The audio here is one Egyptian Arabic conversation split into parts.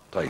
طيب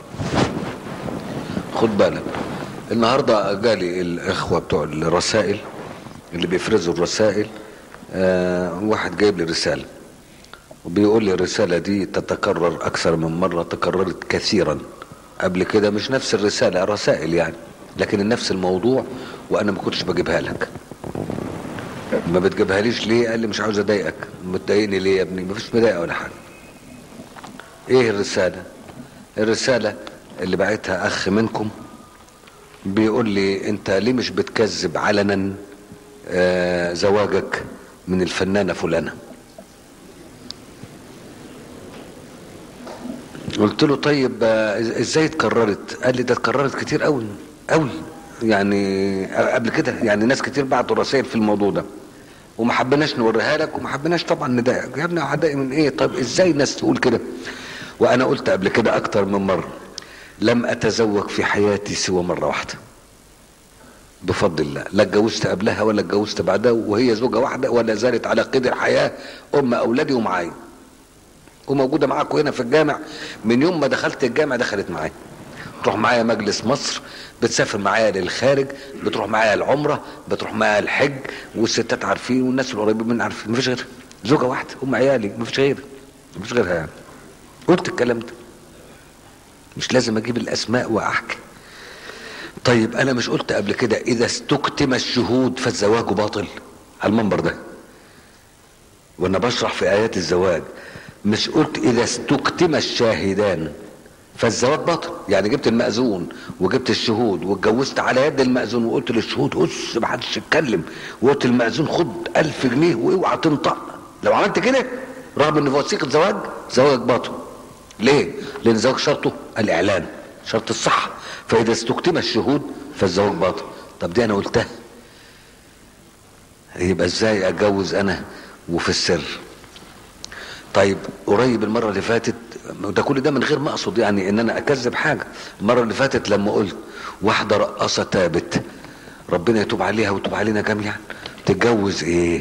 خد بالك النهارده جالي الاخوه بتوع الرسائل اللي بيفرزوا الرسائل آه واحد جايب لي رساله وبيقول لي الرساله دي تتكرر اكثر من مره تكررت كثيرا قبل كده مش نفس الرساله رسائل يعني لكن نفس الموضوع وانا ما كنتش بجيبها لك ما بتجيبها ليش ليه قال لي مش عاوز اضايقك متضايقني ليه يا ابني ما فيش مضايقه ولا حاجه ايه الرساله الرساله اللي بعتها اخ منكم بيقول لي انت ليه مش بتكذب علنا آه زواجك من الفنانه فلانه قلت له طيب آه ازاي اتكررت قال لي ده اتكررت كتير قوي قوي يعني قبل كده يعني ناس كتير بعتوا رسائل في الموضوع ده وما حبيناش نوريها لك وما حبيناش طبعا نضايقك يا ابني هضايق من ايه طب ازاي الناس تقول كده وانا قلت قبل كده اكتر من مره لم اتزوج في حياتي سوى مره واحده بفضل الله لا اتجوزت قبلها ولا اتجوزت بعدها وهي زوجة واحدة ولا زالت على قيد الحياة أم أولادي ومعايا وموجودة معاكم هنا في الجامع من يوم ما دخلت الجامع دخلت معايا تروح معايا مجلس مصر بتسافر معايا للخارج بتروح معايا العمرة بتروح معايا الحج والستات عارفين والناس القريبين من عارفين مفيش غيرها زوجة واحدة أم عيالي مفيش غيرها مفيش غيرها يعني قلت الكلام ده مش لازم أجيب الأسماء وأحكي طيب انا مش قلت قبل كده اذا استكتم الشهود فالزواج باطل على المنبر ده وانا بشرح في ايات الزواج مش قلت اذا استكتم الشاهدان فالزواج باطل يعني جبت المأذون وجبت الشهود واتجوزت على يد المأذون وقلت للشهود هس ما حدش يتكلم وقلت للمأذون خد ألف جنيه واوعى تنطق لو عملت كده رغم ان في وثيقة زواج زواج باطل ليه؟ لان الزواج شرطه الاعلان شرط الصحه فإذا استكتم الشهود فالزواج باطل طب دي أنا قلتها يبقى إزاي أتجوز أنا وفي السر طيب قريب المرة اللي فاتت ده كل ده من غير ما أقصد يعني إن أنا أكذب حاجة المرة اللي فاتت لما قلت واحدة رقاصة تابت ربنا يتوب عليها ويتوب علينا جميعا تتجوز إيه؟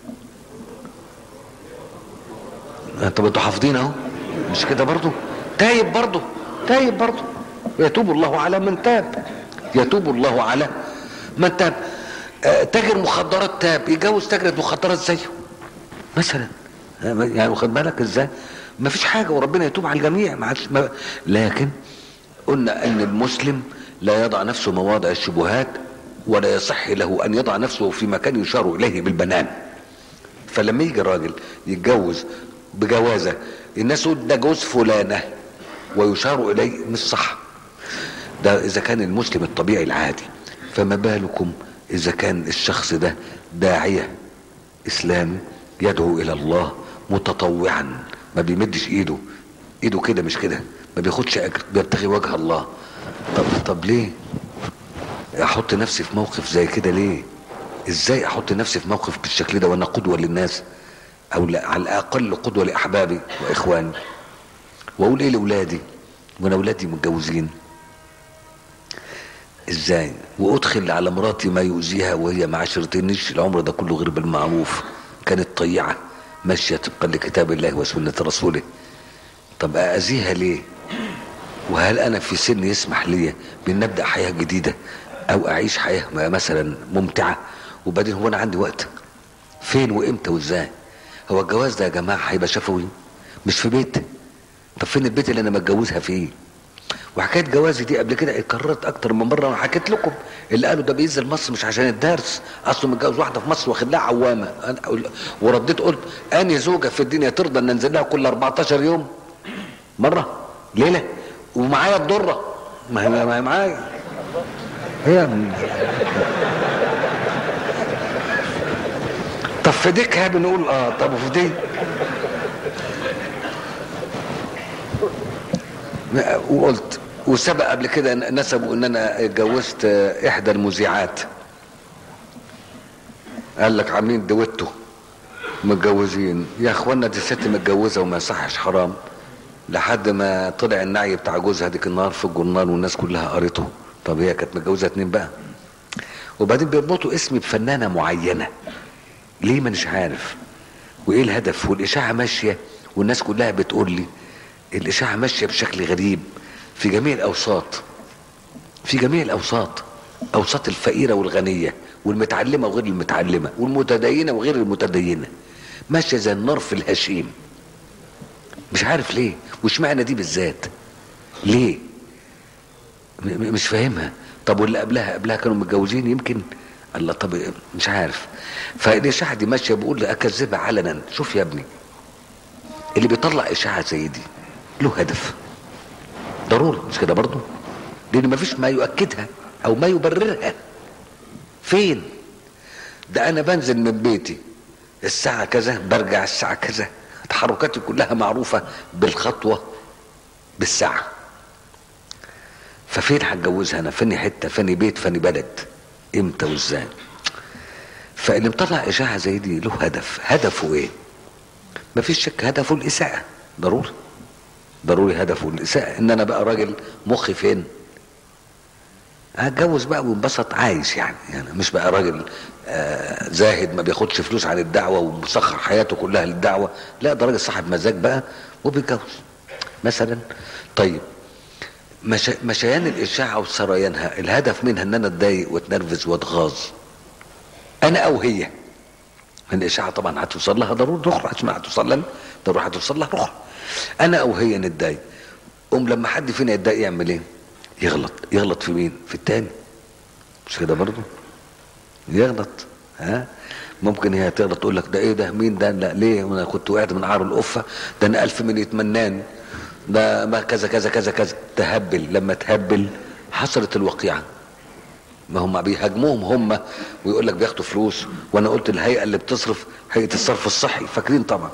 طب انتوا حافظين اهو مش كده برضو تايب برضو تايب برضو يتوب الله على من تاب يتوب الله على من تاب آه تاجر مخدرات تاب يتجوز تاجر مخدرات زيه مثلا يعني واخد بالك ازاي ما فيش حاجه وربنا يتوب على الجميع ما عادش ما لكن قلنا ان المسلم لا يضع نفسه مواضع الشبهات ولا يصح له ان يضع نفسه في مكان يشار اليه بالبنان فلما يجي راجل يتجوز بجوازه الناس تقول ده جوز فلانه ويشار اليه مش صح ده اذا كان المسلم الطبيعي العادي فما بالكم اذا كان الشخص ده داعيه اسلامي يدعو الى الله متطوعا ما بيمدش ايده ايده كده مش كده ما بياخدش اجر بيبتغي وجه الله طب طب ليه احط نفسي في موقف زي كده ليه ازاي احط نفسي في موقف بالشكل ده وانا قدوه للناس او لا على الاقل قدوه لاحبابي واخواني واقول ايه لاولادي وانا اولادي متجوزين ازاي وادخل على مراتي ما يؤذيها وهي ما عشرتنيش العمر ده كله غير بالمعروف كانت طيعه ماشيه طبقا لكتاب الله وسنه رسوله طب اذيها ليه وهل انا في سن يسمح لي بان ابدا حياه جديده او اعيش حياه مثلا ممتعه وبعدين هو انا عندي وقت فين وامتى وازاي هو الجواز ده يا جماعه هيبقى شفوي مش في بيت طب فين البيت اللي انا متجوزها فيه وحكايه جوازي دي قبل كده اتكررت اكتر من مره وانا حكيت لكم اللي قالوا ده بينزل مصر مش عشان الدرس اصله متجوز واحده في مصر واخد لها عوامه ورديت قلت اني زوجه في الدنيا ترضى ان انزل لها كل 14 يوم مره ليله ومعايا الضره ما هي ما هي معايا هي طب في ديكها بنقول اه طب وفي دي وقلت وسبق قبل كده نسبوا ان انا اتجوزت احدى المذيعات قال لك عاملين دويتو متجوزين يا اخوانا دي ست متجوزه وما يصحش حرام لحد ما طلع النعي بتاع جوزها ديك النهار في الجورنال والناس كلها قريته طب هي كانت متجوزه اتنين بقى وبعدين بيربطوا اسمي بفنانه معينه ليه مانيش عارف وايه الهدف والاشاعه ماشيه والناس كلها بتقول لي الاشاعه ماشيه بشكل غريب في جميع الاوساط في جميع الاوساط اوساط الفقيره والغنيه والمتعلمه وغير المتعلمه والمتدينه وغير المتدينه ماشيه زي النار في الهشيم مش عارف ليه وش معنى دي بالذات ليه م- م- مش فاهمها طب واللي قبلها قبلها كانوا متجوزين يمكن الله طب مش عارف فالاشاعه دي ماشيه بيقول لي اكذبها علنا شوف يا ابني اللي بيطلع اشاعه زي دي له هدف ضروري مش كده برضه لان مفيش ما يؤكدها او ما يبررها فين ده انا بنزل من بيتي الساعة كذا برجع الساعة كذا تحركاتي كلها معروفة بالخطوة بالساعة ففين هتجوزها انا فين حتة فين بيت فين بلد امتى وازاي فاللي مطلع اشاعة زي دي له هدف هدفه ايه مفيش شك هدفه الاساءة ضروري ضروري هدفه الاساءة ان انا بقى راجل مخي فين هتجوز بقى وانبسط عايش يعني يعني مش بقى راجل آه زاهد ما بياخدش فلوس عن الدعوة ومسخر حياته كلها للدعوة لا ده راجل صاحب مزاج بقى وبيتجوز مثلا طيب مش مشيان الإشاعة وسريانها الهدف منها ان انا اتضايق واتنرفز واتغاظ انا او هي من الإشاعة طبعا هتوصل لها ضروري اخرى اسمها هتوصل لنا ضروري هتوصل لها اخرى انا او هي نتضايق قوم لما حد فينا يتضايق يعمل ايه يغلط يغلط في مين في التاني مش كده برضه يغلط ها ممكن هي تغلط تقول لك ده ايه ده مين ده لا ليه انا كنت وقعت من عار القفه ده انا الف من يتمناني ده ما كذا كذا كذا كذا تهبل لما تهبل حصلت الوقيعه ما هم بيهاجموهم هم ويقول لك بياخدوا فلوس وانا قلت الهيئه اللي بتصرف هيئه الصرف الصحي فاكرين طبعا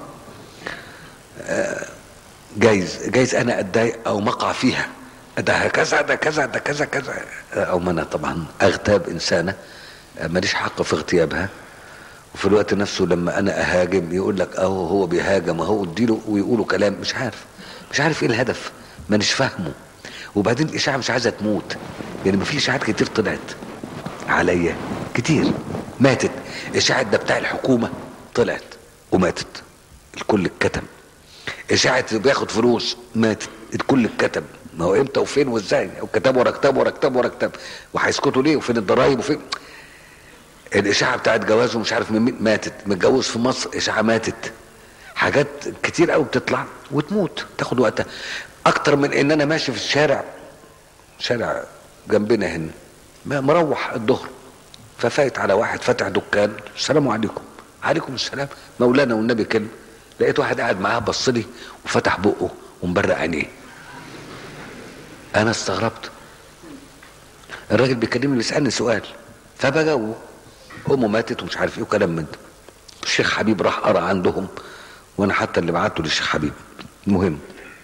آه جايز جايز انا اتضايق او مقع فيها ده كذا ده كذا ده كذا كذا او ما انا طبعا اغتاب انسانه ماليش حق في اغتيابها وفي الوقت نفسه لما انا اهاجم يقول لك اهو هو بيهاجم اهو اديله ويقولوا كلام مش عارف مش عارف ايه الهدف مانيش فاهمه وبعدين الاشاعه مش عايزه تموت يعني ما في اشاعات كتير طلعت عليا كتير ماتت اشاعه ده بتاع الحكومه طلعت وماتت الكل اتكتم اشاعه بياخد فلوس ماتت الكل اتكتم ما هو امتى وفين وازاي وكتاب ورا كتاب ورا كتاب ورا كتاب وهيسكتوا ليه وفين الضرايب وفين الاشاعه بتاعت جوازه مش عارف من مين ماتت متجوز في مصر اشاعه ماتت حاجات كتير قوي بتطلع وتموت تاخد وقتها اكتر من ان انا ماشي في الشارع شارع جنبنا هنا مروح الظهر ففايت على واحد فاتح دكان السلام عليكم عليكم السلام مولانا والنبي كلمه لقيت واحد قاعد معاه بص لي وفتح بقه ومبرق عينيه انا استغربت الراجل بيكلمني بيسالني سؤال فبجاوبه امه ماتت ومش عارف ايه وكلام من ده الشيخ حبيب راح قرا عندهم وانا حتى اللي بعته للشيخ حبيب المهم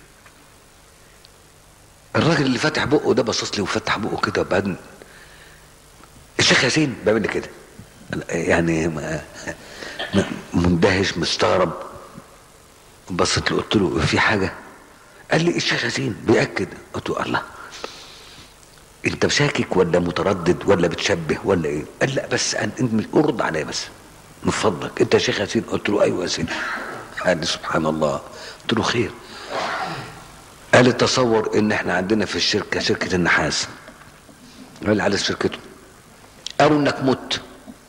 الراجل اللي فاتح بقه ده بصص لي وفتح بقه كده وبعدين الشيخ ياسين بيعمل لي كده يعني ما مندهش مستغرب بصيت له قلت له في حاجه قال لي الشيخ ياسين بيأكد قلت له الله انت شاكك ولا متردد ولا بتشبه ولا ايه قال لا بس انت ارد عليا بس من فضلك انت يا شيخ ياسين قلت له ايوه يا سيدي قال لي سبحان الله قلت له خير قال لي تصور ان احنا عندنا في الشركه شركه النحاس قال لي على شركته قالوا انك مت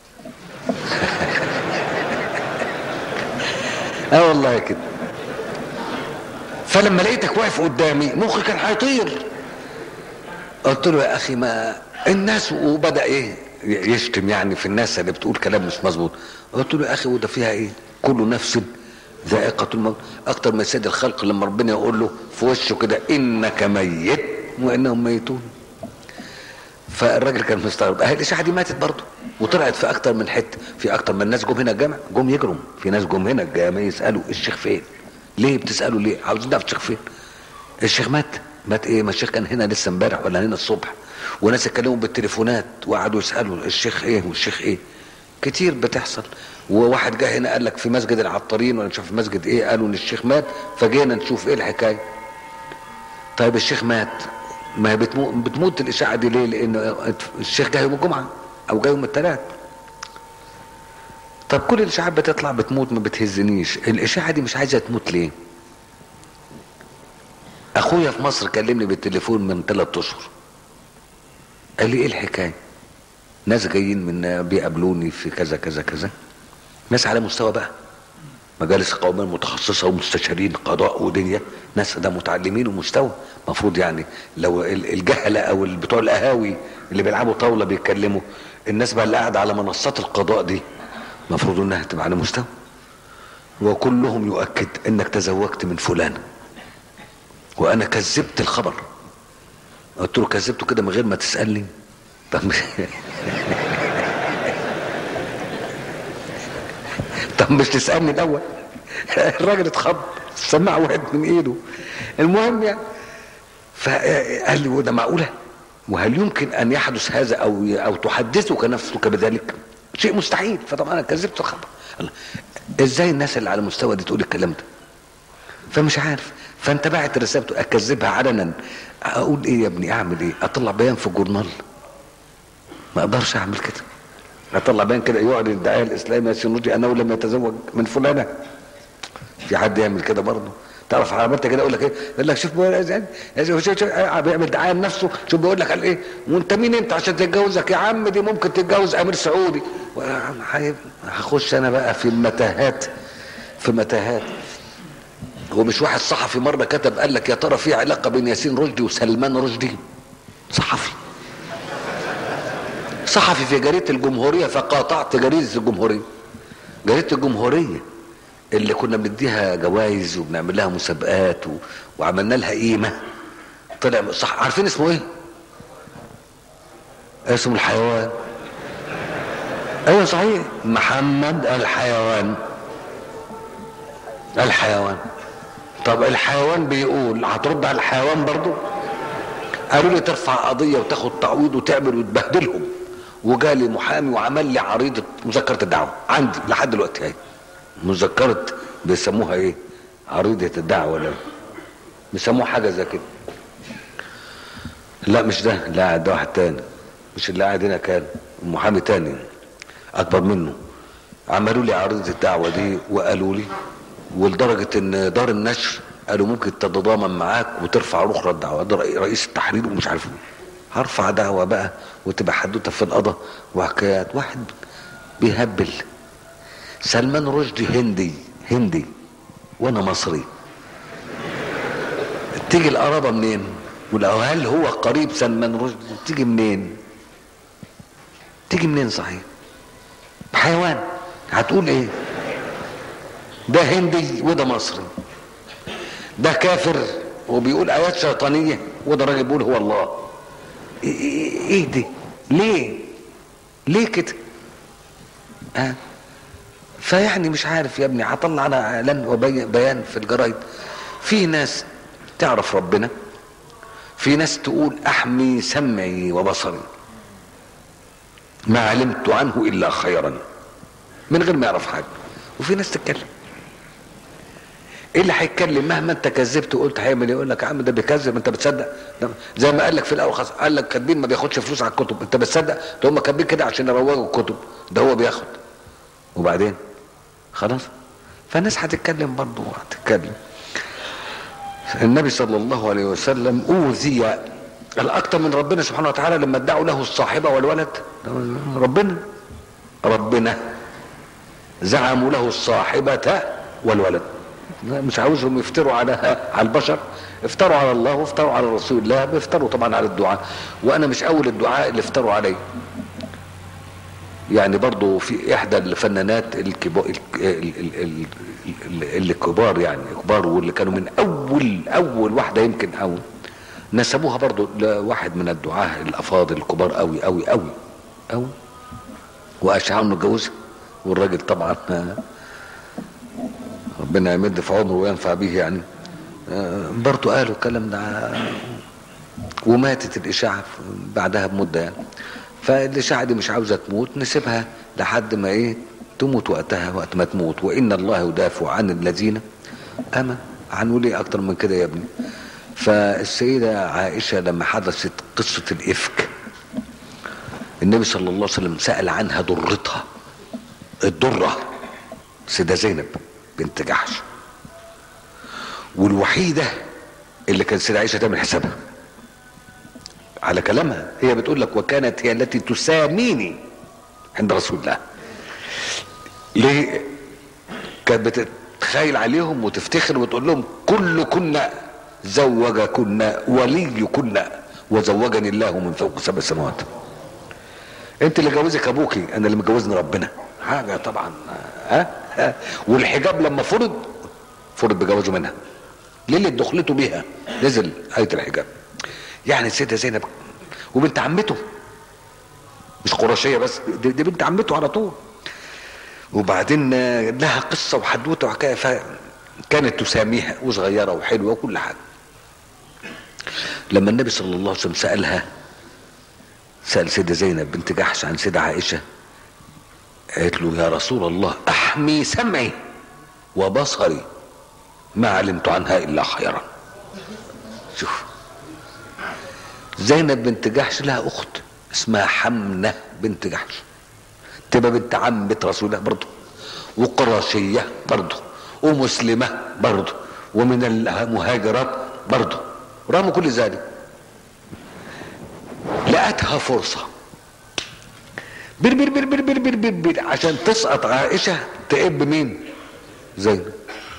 اه والله كده فلما لقيتك واقف قدامي مخي كان هيطير قلت له يا اخي ما الناس وبدا ايه يشتم يعني في الناس اللي بتقول كلام مش مظبوط قلت له يا اخي وده فيها ايه كل نفس ذائقة الموت اكتر من سيد الخلق لما ربنا يقول له في وشه كده انك ميت وانهم ميتون فالراجل كان مستغرب اهي الاشاعه دي ماتت برضه وطلعت في اكتر من حته في اكتر من ناس جم هنا الجامع جم يجروا في ناس جم هنا الجامع يسالوا الشيخ فين ليه بتسالوا ليه عاوزين نعرف الشيخ فين الشيخ مات مات ايه ما الشيخ كان هنا لسه امبارح ولا هنا الصبح وناس اتكلموا بالتليفونات وقعدوا يسالوا الشيخ ايه والشيخ ايه كتير بتحصل وواحد جه هنا قال لك في مسجد العطارين ولا مش في مسجد ايه قالوا ان الشيخ مات فجينا نشوف ايه الحكايه طيب الشيخ مات ما هي بتموت, بتموت الاشاعه دي ليه لان الشيخ جاي يوم الجمعه او جاي يوم الثلاث طب كل الاشاعات بتطلع بتموت ما بتهزنيش الاشاعه دي مش عايزه تموت ليه اخويا في مصر كلمني بالتليفون من ثلاث اشهر قال لي ايه الحكايه ناس جايين من بيقابلوني في كذا كذا كذا ناس على مستوى بقى مجالس قومية متخصصة ومستشارين قضاء ودنيا ناس ده متعلمين ومستوى المفروض يعني لو الجهلة او بتوع القهاوي اللي بيلعبوا طاولة بيتكلموا الناس بقى اللي قاعدة على منصات القضاء دي المفروض انها تبقى على مستوى وكلهم يؤكد انك تزوجت من فلانة وانا كذبت الخبر قلت له كذبته كده من غير ما تسألني طب مش طب مش تسألني الأول الراجل اتخض السماعة وقعت من ايده المهم يعني فقال لي وده معقولة وهل يمكن ان يحدث هذا او او تحدثك نفسك بذلك شيء مستحيل فطبعا انا كذبت الخبر ازاي الناس اللي على المستوى دي تقول الكلام ده فمش عارف فانت بعت رسالته اكذبها علنا اقول ايه يا ابني اعمل ايه اطلع بيان في الجورنال ما اقدرش اعمل كده اطلع بيان كده يعلن الداعيه الاسلامي يا سنوجي انه لم يتزوج من فلانه في حد يعمل كده برضه تعرف عملت كده اقول لك ايه يقول لك شوف بيعمل دعايه لنفسه شوف بيقول لك قال ايه وانت مين انت عشان تتجوزك يا عم دي ممكن تتجوز امير سعودي هخش انا بقى في المتاهات في متاهات هو مش واحد صحفي مره كتب قال لك يا ترى في علاقه بين ياسين رشدي وسلمان رشدي صحفي صحفي في جريده الجمهوريه فقاطعت جريده الجمهوريه جريده الجمهوريه اللي كنا بنديها جوائز وبنعمل لها مسابقات و... وعملنا لها قيمه طلع صح عارفين اسمه ايه اسمه الحيوان ايوه صحيح محمد الحيوان الحيوان طب الحيوان بيقول هترد على الحيوان برضو قالوا لي ترفع قضيه وتاخد تعويض وتعمل وتبهدلهم وجالي محامي وعمل لي عريضه مذكره الدعوه عندي لحد دلوقتي اهي مذكره بيسموها ايه عريضه الدعوه ولا بيسموها حاجه زي كده لا مش ده لا ده واحد تاني مش اللي قاعد هنا كان محامي تاني اكبر منه عملوا لي عريضه الدعوه دي وقالوا لي ولدرجة ان دار النشر قالوا ممكن تتضامن معاك وترفع اخرى الدعوة ده رئيس التحرير ومش عارف هرفع دعوة بقى وتبقى حدوتة في القضاء وحكايات واحد بيهبل سلمان رشدي هندي هندي وانا مصري تيجي القرابة منين ولو هل هو قريب سلمان رشدي تيجي منين تيجي منين صحيح حيوان هتقول ايه ده هندي وده مصري ده كافر وبيقول ايات شيطانيه وده راجل بيقول هو الله ايه, إيه دي ليه ليه كده ها فيعني مش عارف يا ابني هطلع انا اعلان وبيان في الجرايد في ناس تعرف ربنا في ناس تقول احمي سمعي وبصري ما علمت عنه الا خيرا من غير ما يعرف حاجه وفي ناس تتكلم ايه اللي هيتكلم مهما انت كذبت وقلت هيعمل ايه يقول لك يا عم ده بيكذب انت بتصدق زي ما قال لك في الاول خلاص قال لك كاتبين ما بياخدش فلوس على الكتب انت بتصدق ده هم كاتبين كده عشان يروجوا الكتب ده هو بياخد وبعدين خلاص فالناس هتتكلم برضه هتتكلم النبي صلى الله عليه وسلم اوذي الاكثر من ربنا سبحانه وتعالى لما ادعوا له الصاحبه والولد ربنا ربنا زعموا له الصاحبه والولد مش عاوزهم يفتروا على على البشر افتروا على الله وافتروا على رسول الله بيفتروا طبعا على الدعاء وانا مش اول الدعاء اللي افتروا عليه يعني برضو في احدى الفنانات الكبار الكبار يعني كبار واللي كانوا من اول اول واحده يمكن اول نسبوها برضو لواحد من الدعاة الافاضل الكبار قوي قوي قوي قوي واشعروا انه اتجوزها والراجل طبعا ربنا يمد في عمره وينفع به يعني برضه قالوا الكلام ده وماتت الإشاعة بعدها بمدة يعني فالإشاعة دي مش عاوزة تموت نسيبها لحد ما إيه تموت وقتها وقت ما تموت وإن الله يدافع عن الذين أما هنقول إيه أكتر من كده يا ابني فالسيدة عائشة لما حدثت قصة الإفك النبي صلى الله عليه وسلم سأل عنها ضرتها الضرة سيدة زينب بنت جحش والوحيدة اللي كان سيدة عائشة تعمل حسابها على كلامها هي بتقول لك وكانت هي التي تساميني عند رسول الله ليه كانت بتتخيل عليهم وتفتخر وتقول لهم كل كنا زوجكن وليكن وزوجني الله من فوق سبع سماوات انت اللي جوزك ابوكي انا اللي متجوزني ربنا حاجه طبعا ها, ها؟ والحجاب لما فرض فرض بجوازه منها ليله دخلته بيها نزل ايه الحجاب يعني السيده زينب وبنت عمته مش قرشيه بس دي, دي بنت عمته على طول وبعدين لها قصه وحدوته وحكايه فكانت تساميها وصغيره وحلوه وكل حاجه لما النبي صلى الله عليه وسلم سالها سال سيده زينب بنت جحش عن سيده عائشه قالت له يا رسول الله احمي سمعي وبصري ما علمت عنها الا خيرا شوف زينب بنت جحش لها اخت اسمها حمنه بنت جحش تبقى بنت عمة رسول الله برضه وقرشية برضه ومسلمة برضه ومن المهاجرات برضه رغم كل ذلك لقتها فرصة بر بر بر بر بر بر بر, بر عشان تسقط عائشة تقب مين زينب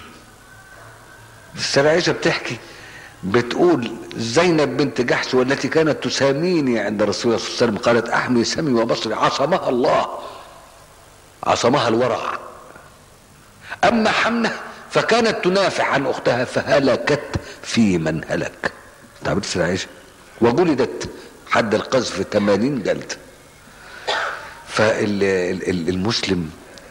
السيدة عائشة بتحكي بتقول زينب بنت جحش والتي كانت تساميني عند رسول الله صلى الله عليه وسلم قالت احمي سمي وبصري عصمها الله عصمها الورع اما حمنه فكانت تنافع عن اختها فهلكت في من هلك تعبت السيدة عائشة وجلدت حد القذف 80 جلد فالمسلم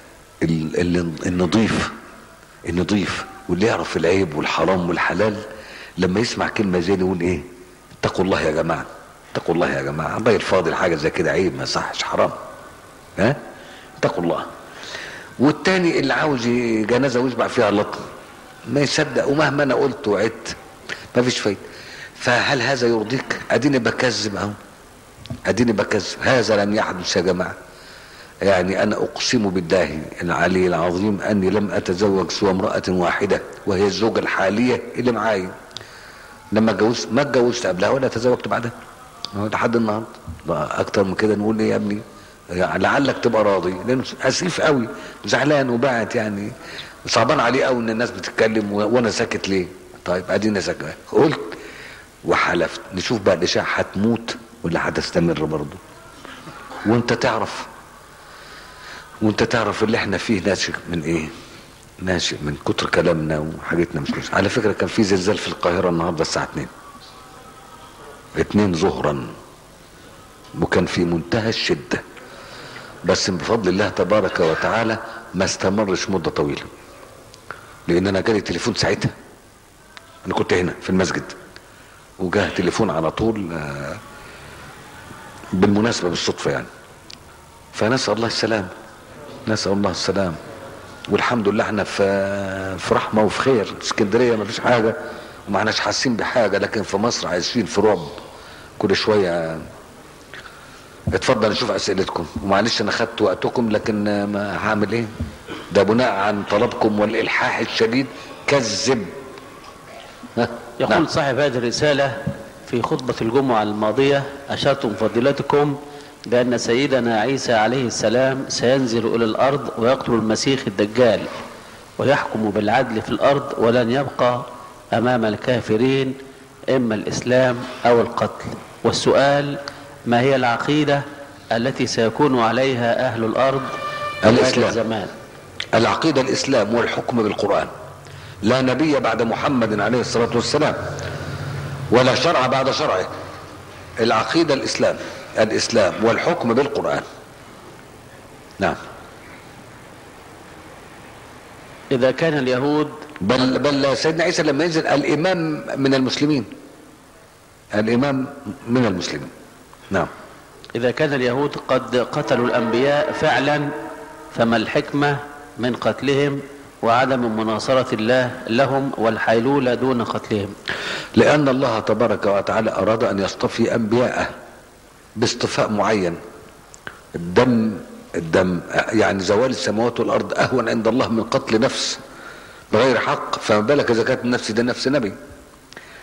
النظيف النظيف واللي يعرف العيب والحرام والحلال لما يسمع كلمه زي دي يقول ايه اتقوا الله يا جماعه اتقوا الله يا جماعه الله الفاضل حاجه زي كده عيب ما صحش حرام ها اتقوا الله والتاني اللي عاوز جنازه ويشبع فيها لطم ما يصدق ومهما انا قلت وعدت ما فيش فايده فهل هذا يرضيك اديني بكذب اهو اديني بكذب هذا لم يحدث يا جماعه يعني انا اقسم بالله العلي العظيم اني لم اتزوج سوى امراه واحده وهي الزوجه الحاليه اللي معايا لما اتجوزت ما اتجوزت قبلها ولا تزوجت بعدها لحد النهارده اكتر من كده نقول ايه يا ابني يعني لعلك تبقى راضي لانه اسيف قوي زعلان وبعت يعني صعبان عليه قوي ان الناس بتتكلم وانا ساكت ليه طيب ادينا ساكت قلت وحلفت نشوف بقى الاشاعه هتموت ولا هتستمر برضه وانت تعرف وانت تعرف اللي احنا فيه ناشئ من ايه ناشئ من كتر كلامنا وحاجتنا مش كويسه على فكره كان في زلزال في القاهره النهارده الساعه 2 2 ظهرا وكان في منتهى الشده بس بفضل الله تبارك وتعالى ما استمرش مده طويله لان انا جالي تليفون ساعتها انا كنت هنا في المسجد وجاه تليفون على طول بالمناسبه بالصدفه يعني فنسال الله السلام نسال الله السلام والحمد لله احنا في في رحمه وفي خير اسكندريه ما فيش حاجه وما احناش حاسين بحاجه لكن في مصر عايشين في رعب كل شويه اتفضل نشوف اسئلتكم ومعلش انا خدت وقتكم لكن ما هعمل ايه ده بناء عن طلبكم والالحاح الشديد كذب يقول نعم. صاحب هذه الرساله في خطبه الجمعه الماضيه اشرتم فضيلتكم بأن سيدنا عيسى عليه السلام سينزل إلى الأرض ويقتل المسيح الدجال ويحكم بالعدل في الأرض ولن يبقى أمام الكافرين إما الإسلام أو القتل والسؤال ما هي العقيدة التي سيكون عليها أهل الأرض الإسلام الزمان العقيدة الإسلام والحكم بالقرآن لا نبي بعد محمد عليه الصلاة والسلام ولا شرع بعد شرعه العقيدة الإسلام الإسلام والحكم بالقرآن نعم إذا كان اليهود بل بل سيدنا عيسى لما ينزل الإمام من المسلمين الإمام من المسلمين نعم إذا كان اليهود قد قتلوا الأنبياء فعلا فما الحكمة من قتلهم وعدم مناصرة الله لهم والحيلولة دون قتلهم لأن الله تبارك وتعالى أراد أن يصطفي أنبياءه باصطفاء معين الدم الدم يعني زوال السماوات والارض اهون عند الله من قتل نفس بغير حق فما بالك اذا كانت النفس ده نفس نبي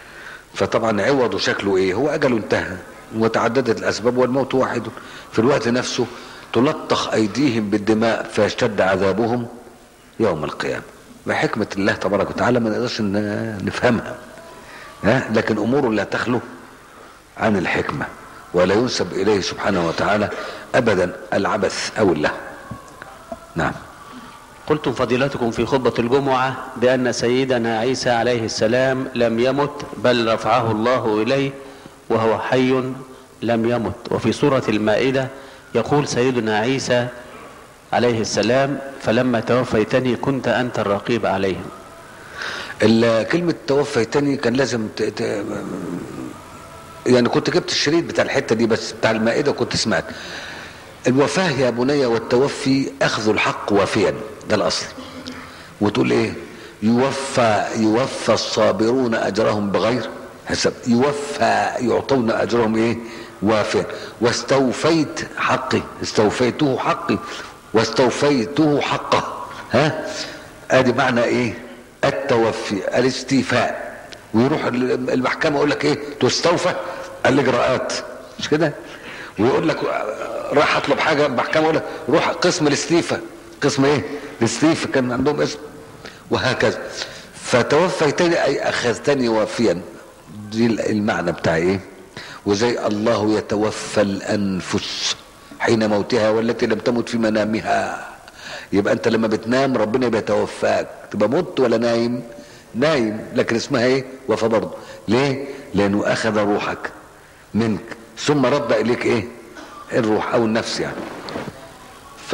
فطبعا عوضه شكله ايه هو اجله انتهى وتعددت الاسباب والموت واحد في الوقت نفسه تلطخ ايديهم بالدماء فيشتد عذابهم يوم القيامه بحكمه الله تبارك وتعالى ما نقدرش ن- نفهمها ها لكن امور لا تخلو عن الحكمه ولا ينسب اليه سبحانه وتعالى ابدا العبث او اللهو نعم قلتم فضيلتكم في خطبة الجمعة بأن سيدنا عيسى عليه السلام لم يمت بل رفعه الله إليه وهو حي لم يمت وفي سورة المائدة يقول سيدنا عيسى عليه السلام فلما توفيتني كنت أنت الرقيب عليهم ال- كلمة توفيتني كان لازم ت... ت... يعني كنت جبت الشريط بتاع الحتة دي بس بتاع المائدة كنت سمعت الوفاة يا بني والتوفي أخذ الحق وافيا ده الأصل وتقول إيه يوفى يوفى الصابرون أجرهم بغير حساب يوفى يعطون أجرهم إيه وافيا واستوفيت حقي استوفيته حقي واستوفيته حقه ها ادي معنى ايه التوفي الاستيفاء ويروح المحكمة يقول لك ايه تستوفى الاجراءات مش كده ويقول لك راح اطلب حاجة المحكمة يقول لك روح قسم الاستيفاء قسم ايه الاستيفاء كان عندهم اسم وهكذا فتوفيتني اي اخذتني وافيا دي المعنى بتاع ايه وزي الله يتوفى الانفس حين موتها والتي لم تمت في منامها يبقى انت لما بتنام ربنا بيتوفاك تبقى مت ولا نايم نايم لكن اسمها ايه وفى برضه ليه لانه اخذ روحك منك ثم رد اليك ايه الروح او النفس يعني ف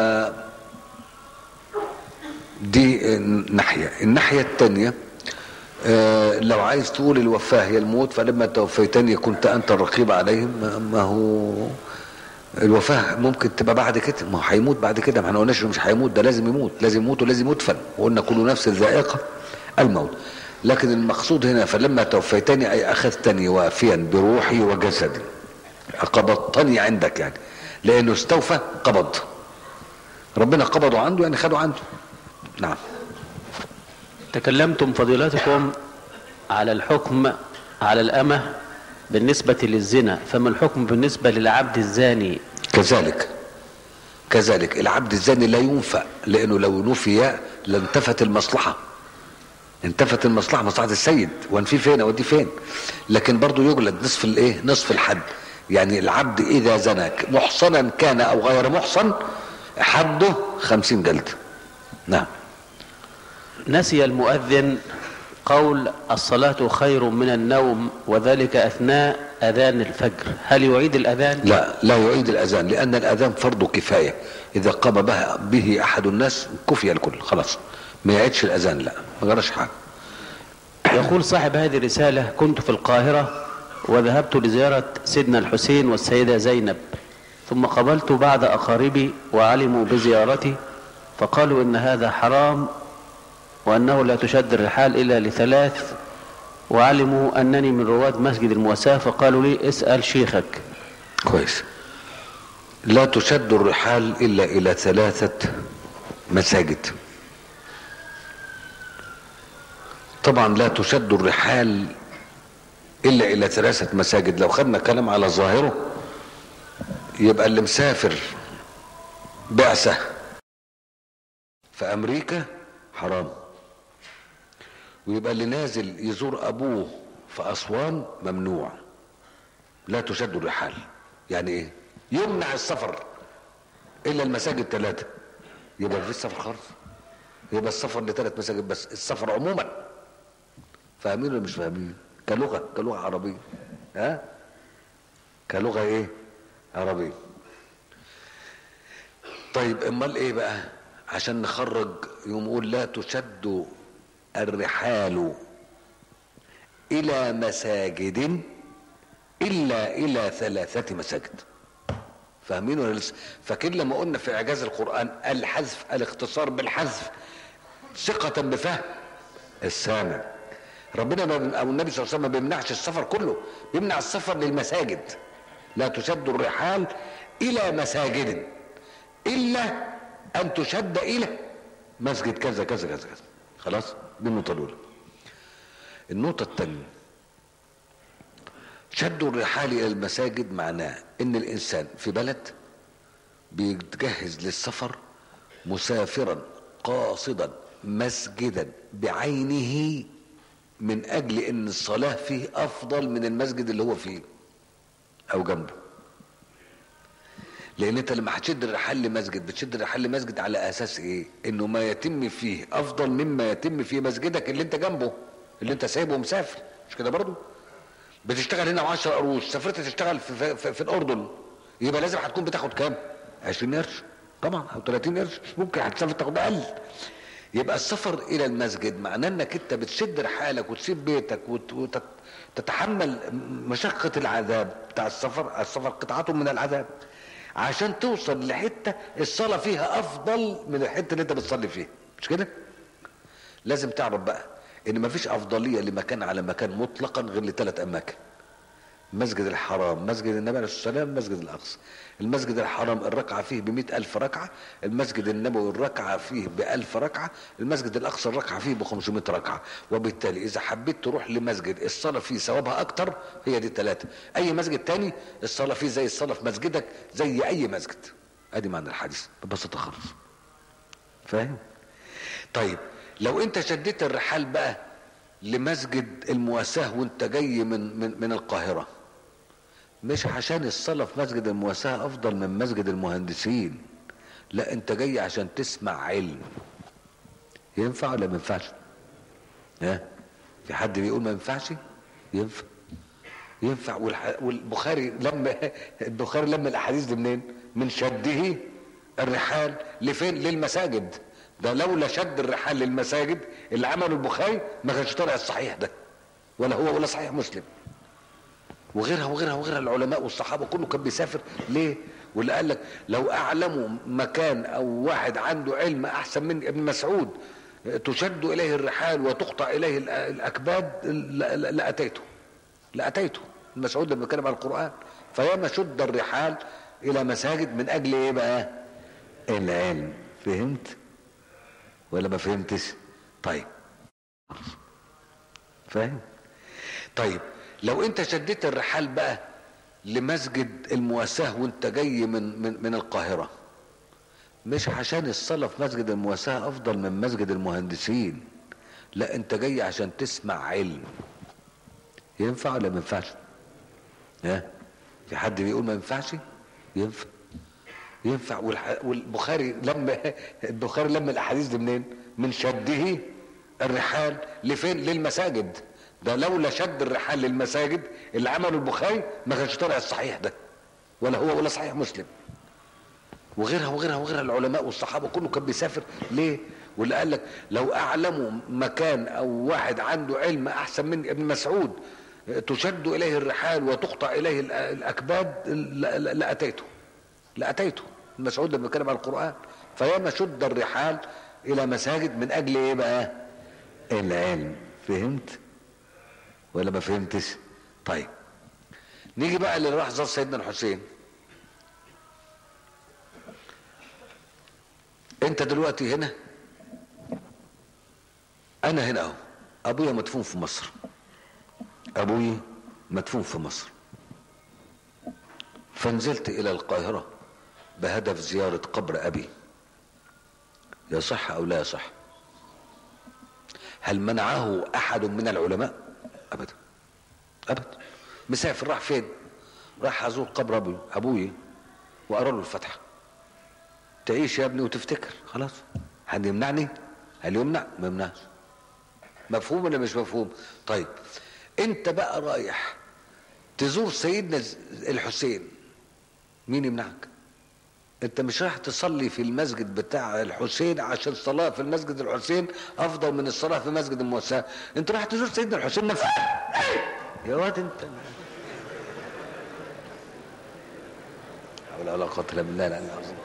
دي ناحية الناحية التانية آه لو عايز تقول الوفاة هي الموت فلما توفيتني كنت أنت الرقيب عليهم ما- ما هو الوفاة ممكن تبقى بعد كده ما هو هيموت بعد كده ما احنا قلناش إنه مش هيموت ده لازم يموت لازم يموت ولازم يدفن وقلنا كل نفس ذائقة الموت لكن المقصود هنا فلما توفيتني أي أخذتني وافيا بروحي وجسدي قبضتني عندك يعني لأنه استوفى قبض ربنا قبضه عنده يعني خده عنده نعم تكلمتم فضيلتكم على الحكم على الأمة بالنسبة للزنا فما الحكم بالنسبة للعبد الزاني كذلك كذلك العبد الزاني لا ينفى لانه لو نفي لانتفت المصلحه انتفت المصلحه مصلحه السيد وانفي فين اودي فين لكن برضه يجلد نصف الايه نصف الحد يعني العبد اذا زنى محصنا كان او غير محصن حده خمسين جلد نعم نسي المؤذن قول الصلاة خير من النوم وذلك أثناء أذان الفجر هل يعيد الأذان؟ لا لا يعيد الاذان لان الاذان فرض كفايه اذا قام به, به احد الناس كفي الكل خلاص ما يعيدش الاذان لا ما جراش حاجه يقول صاحب هذه الرسالة كنت في القاهرة وذهبت لزيارة سيدنا الحسين والسيدة زينب ثم قابلت بعض أقاربي وعلموا بزيارتي فقالوا إن هذا حرام وأنه لا تشد الرحال إلا لثلاث وعلموا أنني من رواد مسجد المواساة فقالوا لي اسأل شيخك كويس لا تشد الرحال الا الى ثلاثه مساجد طبعا لا تشد الرحال الا الى ثلاثه مساجد لو خدنا كلام على ظاهره يبقى اللي مسافر بعثه في امريكا حرام ويبقى اللي نازل يزور ابوه في اسوان ممنوع لا تشد الرحال يعني ايه يمنع السفر الا المساجد ثلاثه يبقى مفيش سفر خالص يبقى السفر لثلاث مساجد بس السفر عموما فاهمين ولا مش فاهمين كلغه كلغه عربيه ها كلغه ايه عربيه طيب امال ايه بقى عشان نخرج يقوم يقول لا تشد الرحال الى مساجد الا الى ثلاثه مساجد فاهمين ولا لسه فاكرين لما قلنا في اعجاز القران الحذف الاختصار بالحذف ثقه بفهم السامع ربنا ما او النبي صلى الله عليه وسلم ما بيمنعش السفر كله بيمنع السفر للمساجد لا تشد الرحال الى مساجد الا ان تشد الى مسجد كذا كذا كذا كذا خلاص دي النقطه الاولى النقطه الثانيه شد الرحال الى المساجد معناه ان الانسان في بلد بيتجهز للسفر مسافرا قاصدا مسجدا بعينه من اجل ان الصلاة فيه افضل من المسجد اللي هو فيه او جنبه لان انت لما هتشد الرحال لمسجد بتشد الرحال لمسجد على اساس ايه انه ما يتم فيه افضل مما يتم في مسجدك اللي انت جنبه اللي انت سايبه ومسافر مش كده برضو بتشتغل هنا 10 قروش سافرت تشتغل في, في, في, في الاردن يبقى لازم هتكون بتاخد كام 20 قرش طبعا او 30 قرش مش ممكن هتسافر تاخد اقل يبقى السفر الى المسجد معناه انك انت بتشد رحالك وتسيب بيتك وتتحمل مشقة العذاب بتاع السفر السفر قطعة من العذاب عشان توصل لحتة الصلاة فيها افضل من الحتة اللي انت بتصلي فيها مش كده لازم تعرف بقى ان مفيش افضلية لمكان على مكان مطلقا غير لثلاث اماكن مسجد الحرام مسجد النبي عليه الصلاة والسلام مسجد الأقصى المسجد الحرام الركعة فيه بمئة ألف ركعة المسجد النبوي الركعة فيه بألف ركعة المسجد الأقصى الركعة فيه بخمسمائة ركعة وبالتالي إذا حبيت تروح لمسجد الصلاة فيه ثوابها أكتر هي دي ثلاثة أي مسجد تاني الصلاة فيه زي الصلاة في مسجدك زي أي مسجد أدي معنى الحديث ببساطة خالص فاهم طيب لو أنت شديت الرحال بقى لمسجد المواساة وانت جاي من من من القاهرة مش عشان الصلاة في مسجد المواساة أفضل من مسجد المهندسين لا أنت جاي عشان تسمع علم ينفع ولا ما ينفعش؟ ها؟ في حد بيقول ما ينفعش؟ ينفع ينفع والح... والبخاري لما البخاري لما الأحاديث دي منين؟ من شده الرحال لفين؟ للمساجد ده لولا شد الرحال للمساجد اللي عمله البخاري ما كانش طالع الصحيح ده ولا هو ولا صحيح مسلم وغيرها وغيرها وغيرها العلماء والصحابه كله كان بيسافر ليه واللي قال لك لو اعلموا مكان او واحد عنده علم احسن من ابن مسعود تشد اليه الرحال وتقطع اليه الاكباد لاتيته لاتيته مسعود لما بيتكلم عن القران فياما شد الرحال الى مساجد من اجل ايه بقى العلم فهمت ولا ما فهمتش طيب فاهم طيب لو انت شديت الرحال بقى لمسجد المواساة وانت جاي من من من القاهرة مش عشان الصلاة في مسجد المواساة افضل من مسجد المهندسين لا انت جاي عشان تسمع علم ينفع ولا ما ينفعش ها في حد بيقول ما ينفعش ينفع ينفع والح... والبخاري لما البخاري لما الاحاديث دي منين من شده الرحال لفين للمساجد ده لولا شد الرحال للمساجد اللي عمله البخاري ما كانش طالع الصحيح ده ولا هو ولا صحيح مسلم وغيرها وغيرها وغيرها العلماء والصحابه كله كان بيسافر ليه واللي قال لك لو اعلموا مكان او واحد عنده علم احسن من ابن مسعود تشد اليه الرحال وتقطع اليه الاكباد لاتيته لاتيته مسعود لما بيتكلم عن القران فياما شد الرحال الى مساجد من اجل ايه بقى العلم فهمت ولا ما فهمتش طيب نيجي بقى اللي راح زار سيدنا الحسين انت دلوقتي هنا انا هنا اهو ابويا مدفون في مصر ابوي مدفون في مصر فنزلت الى القاهره بهدف زياره قبر ابي يصح او لا يصح هل منعه احد من العلماء ابدا ابدا مسافر راح فين راح ازور قبر ابوي ابوي واقرا له الفاتحه تعيش يا ابني وتفتكر خلاص حد يمنعني هل يمنع ما يمنعش مفهوم ولا مش مفهوم طيب انت بقى رايح تزور سيدنا الحسين مين يمنعك انت مش رايح تصلي في المسجد بتاع الحسين عشان الصلاة في المسجد الحسين افضل من الصلاة في مسجد الموسى انت رايح تزور سيدنا الحسين نفسه يا واد انت حول ولا قوة الا بالله العلي العظيم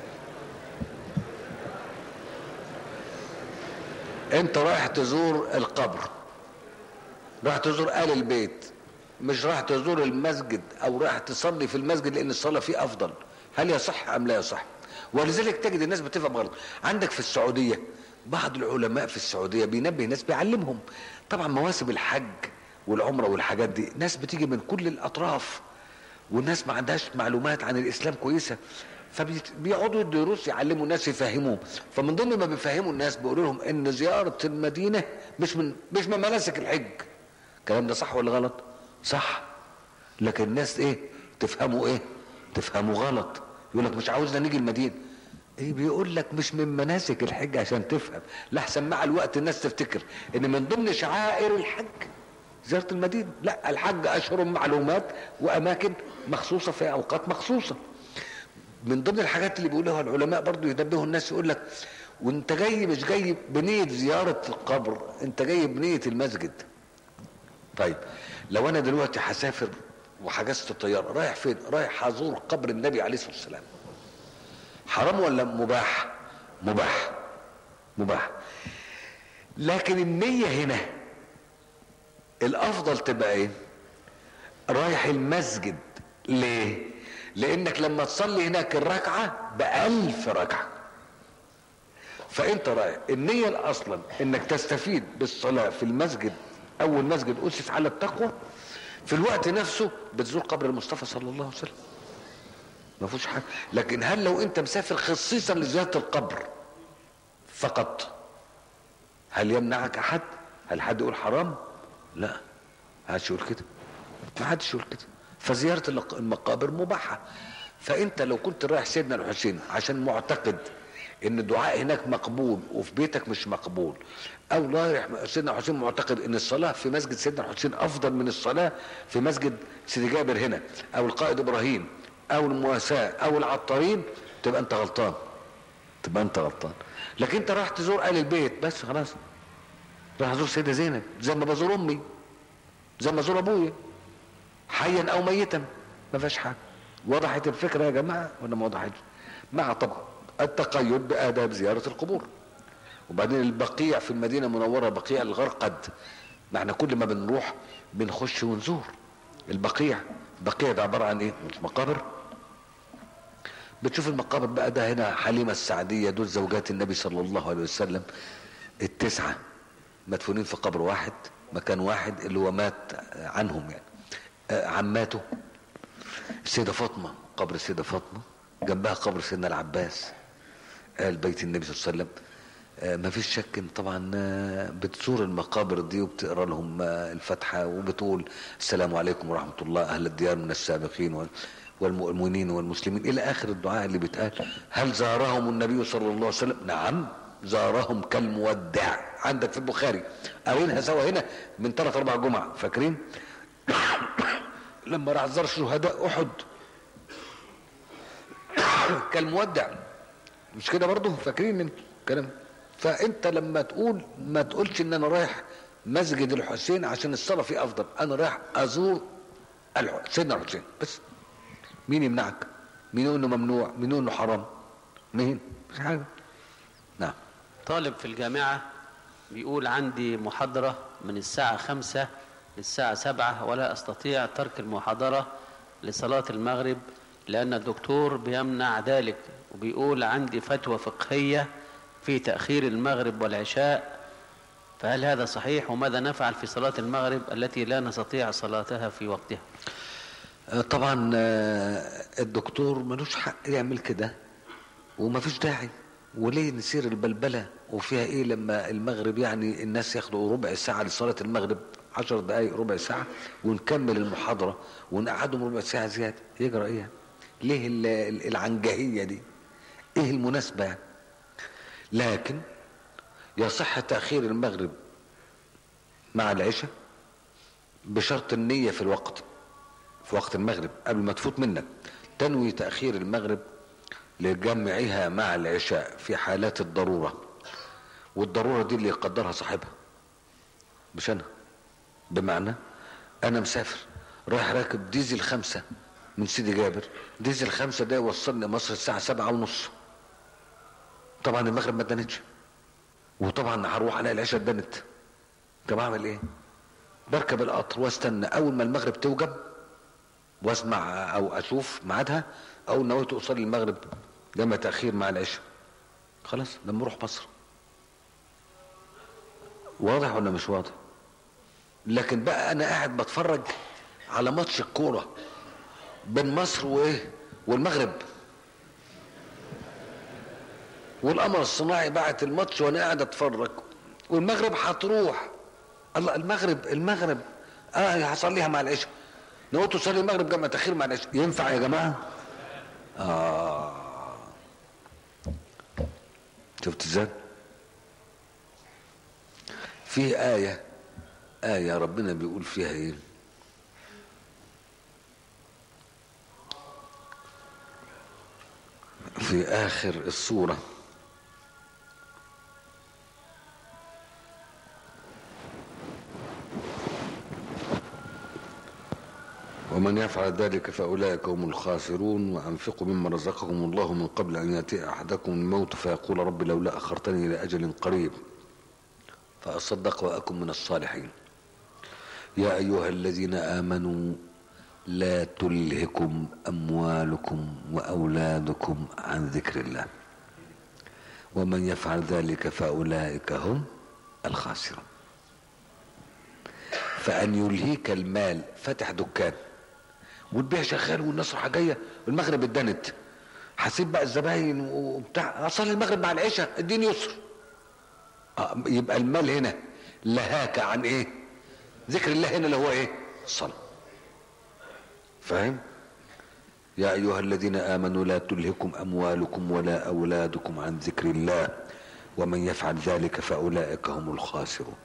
انت رايح تزور القبر رايح تزور آل البيت مش رايح تزور المسجد او رايح تصلي في المسجد لان الصلاة فيه افضل هل يصح ام لا يصح ولذلك تجد الناس بتفهم غلط عندك في السعودية بعض العلماء في السعودية بينبه الناس بيعلمهم طبعا مواسم الحج والعمره والحاجات دي ناس بتيجي من كل الاطراف والناس ما عندهاش معلومات عن الاسلام كويسه فبيقعدوا يدوا دروس يعلموا الناس يفهموهم فمن ضمن ما بيفهموا الناس بيقولوا لهم ان زياره المدينه مش من مش من مناسك الحج الكلام ده صح ولا غلط صح لكن الناس ايه تفهموا ايه تفهموا غلط يقول لك مش عاوزنا نيجي المدينه ايه بيقول لك مش من مناسك الحج عشان تفهم لحسن مع الوقت الناس تفتكر ان من ضمن شعائر الحج زياره المدينه لا الحج اشهر معلومات واماكن مخصوصه في اوقات مخصوصه من ضمن الحاجات اللي بيقولوها العلماء برضو ينبهوا الناس يقول لك وانت جاي مش جاي بنيه زياره القبر انت جاي بنيه المسجد طيب لو انا دلوقتي هسافر وحجزت الطياره رايح فين رايح ازور قبر النبي عليه الصلاه والسلام حرام ولا مباح مباح مباح لكن النية هنا الافضل تبقى ايه رايح المسجد ليه لانك لما تصلي هناك الركعة بألف ركعة فانت رايح النية اصلا انك تستفيد بالصلاة في المسجد اول مسجد اسس على التقوى في الوقت نفسه بتزور قبر المصطفى صلى الله عليه وسلم ما فيهوش حاجه لكن هل لو انت مسافر خصيصا لزياره القبر فقط هل يمنعك احد هل حد يقول حرام لا ما حدش يقول كده ما حدش يقول كده فزياره المقابر مباحه فانت لو كنت رايح سيدنا الحسين عشان معتقد ان الدعاء هناك مقبول وفي بيتك مش مقبول او رايح سيدنا الحسين معتقد ان الصلاه في مسجد سيدنا الحسين افضل من الصلاه في مسجد سيدي جابر هنا او القائد ابراهيم او المواساة او العطارين تبقى انت غلطان تبقى انت غلطان لكن انت راح تزور اهل البيت بس خلاص راح ازور سيدة زينب زي ما بزور امي زي ما ازور ابويا حيا او ميتا ما فيهاش حاجه وضحت الفكره يا جماعه ولا ما وضحتش مع طبعا التقيد باداب زياره القبور وبعدين البقيع في المدينه المنوره بقيع الغرقد ما احنا كل ما بنروح بنخش ونزور البقيع بقيع ده عباره عن ايه مش مقابر بتشوف المقابر بقى ده هنا حليمه السعديه دول زوجات النبي صلى الله عليه وسلم التسعه مدفونين في قبر واحد مكان واحد اللي هو مات عنهم يعني آه عماته السيده فاطمه قبر السيده فاطمه جنبها قبر سيدنا العباس قال بيت النبي صلى الله عليه وسلم آه ما فيش شك ان طبعا آه بتزور المقابر دي وبتقرا لهم آه الفاتحه وبتقول السلام عليكم ورحمه الله اهل الديار من السابقين والمؤمنين والمسلمين الى اخر الدعاء اللي بيتقال هل زارهم النبي صلى الله عليه وسلم نعم زارهم كالمودع عندك في البخاري قارينها سوا هنا من ثلاث اربع جمع فاكرين لما راح زار شهداء احد كالمودع مش كده برضه فاكرين الكلام فانت لما تقول ما تقولش ان انا رايح مسجد الحسين عشان الصلاه فيه افضل انا رايح ازور سيدنا الحسين بس مين يمنعك مين يقول انه ممنوع مين يقول انه حرام مين مش حاجه نعم طالب في الجامعة بيقول عندي محاضرة من الساعة خمسة للساعة سبعة ولا أستطيع ترك المحاضرة لصلاة المغرب لأن الدكتور بيمنع ذلك وبيقول عندي فتوى فقهية في تأخير المغرب والعشاء فهل هذا صحيح وماذا نفعل في صلاة المغرب التي لا نستطيع صلاتها في وقتها طبعا الدكتور ملوش حق يعمل كده ومفيش داعي وليه نسير البلبله وفيها ايه لما المغرب يعني الناس ياخدوا ربع ساعه لصلاه المغرب عشر دقائق ربع ساعه ونكمل المحاضره ونقعدهم ربع ساعه زياده يجرى ايه يعني؟ ليه العنجهيه دي ايه المناسبه يعني لكن يصح تاخير المغرب مع العشاء بشرط النيه في الوقت في وقت المغرب قبل ما تفوت منك تنوي تاخير المغرب لجمعها مع العشاء في حالات الضرورة والضرورة دي اللي يقدرها صاحبها مش أنا بمعنى أنا مسافر رايح راكب ديزل خمسة من سيدي جابر ديزل خمسة ده يوصلني مصر الساعة سبعة ونص طبعا المغرب ما دنتش وطبعا هروح على العشاء اتدنت طب اعمل ايه بركب القطر واستنى اول ما المغرب توجب واسمع او اشوف ميعادها او نويت اصلي المغرب جمع تاخير مع العشاء خلاص لما اروح مصر واضح ولا مش واضح لكن بقى انا قاعد بتفرج على ماتش الكوره بين مصر وايه والمغرب والقمر الصناعي بعت الماتش وانا قاعد اتفرج والمغرب هتروح الله المغرب المغرب اه هصليها مع العشاء نقول تصلي المغرب جمع تاخير مع العشاء ينفع يا جماعه اه شفت ازاي في آية آية ربنا بيقول فيها ايه في آخر السورة ومن يفعل ذلك فأولئك هم الخاسرون وأنفقوا مما رزقكم الله من قبل أن يأتي أحدكم الموت فيقول رب لولا أخرتني إلى أجل قريب فأصدق وأكن من الصالحين يا أيها الذين آمنوا لا تلهكم أموالكم وأولادكم عن ذكر الله ومن يفعل ذلك فأولئك هم الخاسرون فأن يلهيك المال فتح دكان والبيع شغال والناس رايحه جايه المغرب اتدنت حسيت بقى الزباين وبتاع اصلي المغرب مع العشاء الدين يسر آه يبقى المال هنا لهاك عن ايه ذكر الله هنا اللي هو ايه الصلاه فاهم يا ايها الذين امنوا لا تلهكم اموالكم ولا اولادكم عن ذكر الله ومن يفعل ذلك فاولئك هم الخاسرون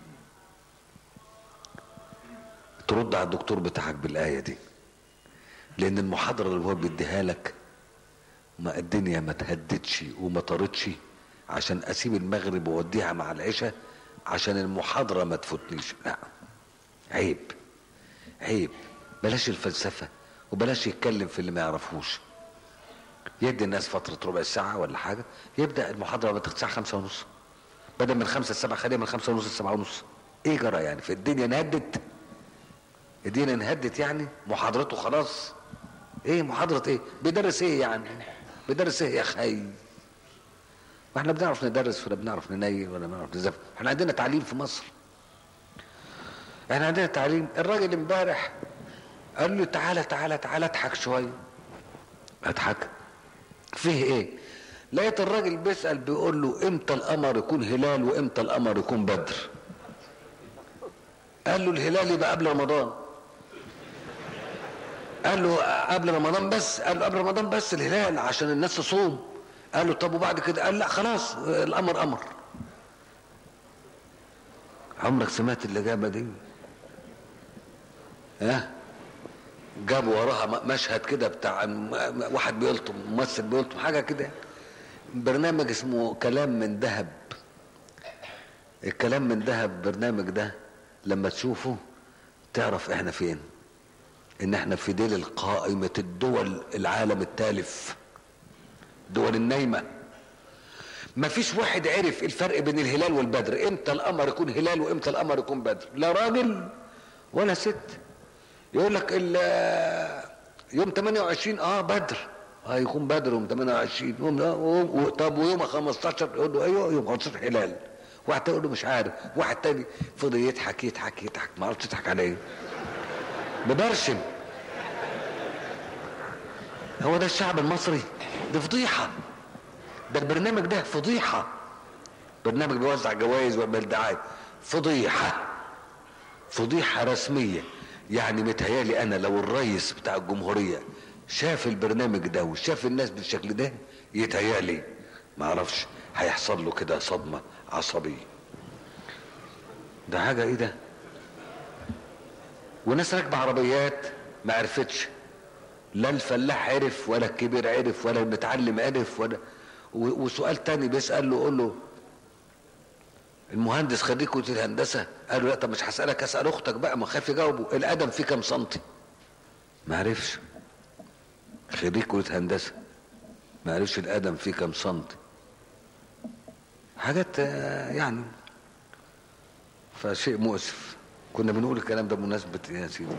ترد على الدكتور بتاعك بالايه دي لان المحاضره اللي هو بيديها لك ما الدنيا ما تهدتش وما طارتش عشان اسيب المغرب واوديها مع العشاء عشان المحاضره ما تفوتنيش لا عيب عيب بلاش الفلسفه وبلاش يتكلم في اللي ما يعرفوش يدي الناس فترة ربع ساعة ولا حاجة يبدأ المحاضرة بتاخد الساعة خمسة ونص بدل من خمسة السبعة خليها من خمسة ونص السبعة ونص ايه جرى يعني في الدنيا نهدت الدنيا انهدت يعني محاضرته خلاص ايه محاضرة ايه بيدرس ايه يعني بيدرس ايه يا خي واحنا بنعرف ندرس ولا بنعرف ننيل ولا بنعرف نزف احنا عندنا تعليم في مصر احنا عندنا تعليم الراجل امبارح قال له تعالى تعالى تعالى اضحك شويه اضحك فيه ايه لقيت الراجل بيسأل بيقول له امتى القمر يكون هلال وامتى القمر يكون بدر قال له الهلال يبقى قبل رمضان قال له قبل رمضان بس قال له قبل رمضان بس الهلال عشان الناس تصوم قال له طب وبعد كده قال لا خلاص القمر قمر عمرك سمعت الإجابة دي ها جاب وراها مشهد كده بتاع واحد بيلطم ممثل بيلطم حاجة كده برنامج اسمه كلام من ذهب الكلام من ذهب برنامج ده لما تشوفه تعرف احنا فين ان احنا في ديل القائمة الدول العالم التالف دول النايمة ما فيش واحد عرف الفرق بين الهلال والبدر امتى القمر يكون هلال وامتى القمر يكون بدر لا راجل ولا ست يقول لك يوم 28 اه بدر اه يكون بدر يوم 28 يوم آه طب ويوم 15 يقول له ايوه يوم 15 هلال واحد يقول له مش عارف واحد تاني فضل يضحك يضحك يضحك ما عرفش يضحك على ايه ببرشم هو ده الشعب المصري دي فضيحة ده البرنامج ده فضيحة برنامج بيوزع جوائز ويعمل دعاية فضيحة فضيحة رسمية يعني متهيالي انا لو الرئيس بتاع الجمهورية شاف البرنامج ده وشاف الناس بالشكل ده يتهيالي ما اعرفش هيحصل له كده صدمة عصبية ده حاجة ايه ده وناس راكبة عربيات ما عرفتش لا الفلاح عرف ولا الكبير عرف ولا المتعلم عرف ولا وسؤال تاني بيسأل له قول له المهندس خريج كليه الهندسه قال له لا طب مش هسالك اسال اختك بقى ما خاف يجاوبه الادم فيه كام سنتي ما عرفش خريج كليه هندسه ما عرفش الادم فيه كام سنتي حاجات يعني فشيء مؤسف كنا بنقول الكلام ده بمناسبه يا سيدي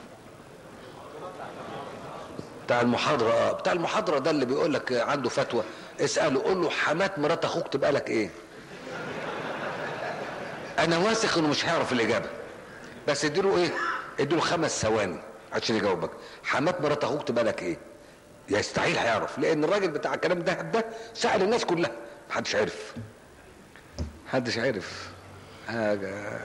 بتاع المحاضرة اه بتاع المحاضرة ده اللي بيقول لك عنده فتوى اسأله قول له حمات مرات اخوك تبقى لك ايه انا واثق انه مش هيعرف الاجابة بس اديله ايه اديله خمس ثواني عشان يجاوبك حمات مرات اخوك تبقى لك ايه يستحيل هيعرف لان الراجل بتاع الكلام ده ده سأل الناس كلها محدش عرف محدش عرف حاجة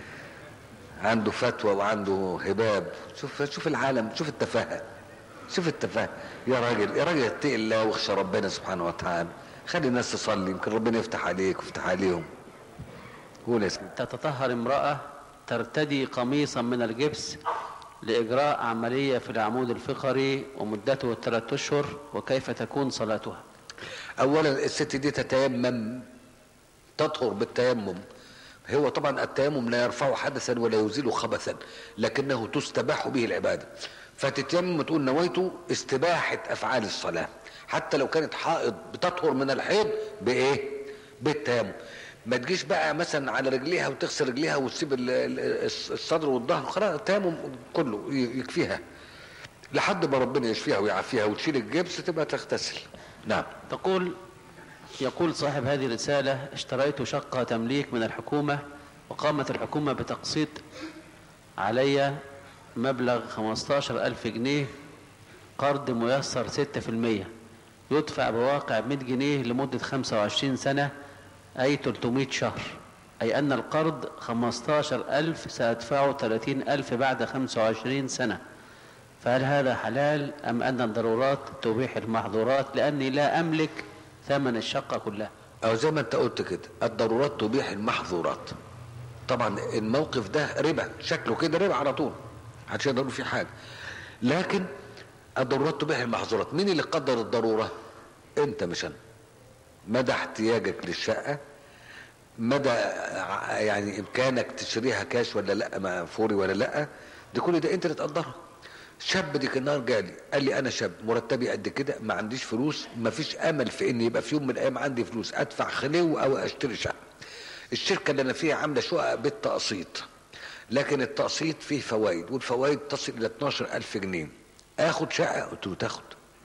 عنده فتوى وعنده هباب شوف شوف العالم شوف التفاهة شوف التفاهة يا راجل يا راجل اتقي الله واخشى ربنا سبحانه وتعالى خلي الناس تصلي يمكن ربنا يفتح عليك ويفتح عليهم قول يا سيدي تتطهر امرأة ترتدي قميصا من الجبس لإجراء عملية في العمود الفقري ومدته ثلاثة أشهر وكيف تكون صلاتها اولا الست دي تتيمم تطهر بالتيمم هو طبعا التيمم لا يرفع حدثا ولا يزيل خبثا لكنه تستباح به العباده فتتيمم تقول نويت استباحه افعال الصلاه حتى لو كانت حائض بتطهر من الحيض بايه بالتيمم ما تجيش بقى مثلا على رجليها وتغسل رجليها وتسيب ال- ال- الصدر والظهر خلاص التيمم كله ي- يكفيها لحد ما ربنا يشفيها ويعافيها وتشيل الجبس تبقى تغتسل نعم تقول يقول صاحب هذه الرسالة اشتريت شقة تمليك من الحكومة وقامت الحكومة بتقسيط علي مبلغ 15 ألف جنيه قرض ميسر 6% يدفع بواقع 100 جنيه لمدة 25 سنة أي 300 شهر أي أن القرض 15 ألف سأدفعه 30 ألف بعد 25 سنة فهل هذا حلال أم أن الضرورات تبيح المحظورات لأني لا أملك ثمن الشقة كلها او زي ما انت قلت كده الضرورات تبيح المحظورات طبعا الموقف ده ربا شكله كده ربا على طول محدش يقدر يقول فيه حاجه لكن الضرورات تبيح المحظورات مين اللي قدر الضروره انت مش انا مدى احتياجك للشقه مدى ع- يعني امكانك تشتريها كاش ولا لا ما فوري ولا لا دي كل ده انت اللي تقدرها شاب دي النهار جالي قال لي انا شاب مرتبي قد كده ما عنديش فلوس ما فيش امل في ان يبقى في يوم من الايام عندي فلوس ادفع خلو او اشتري شقه الشركه اللي انا فيها عامله شقق بالتقسيط لكن التقسيط فيه فوائد والفوائد تصل الى 12000 جنيه اخد شقه قلت له تاخد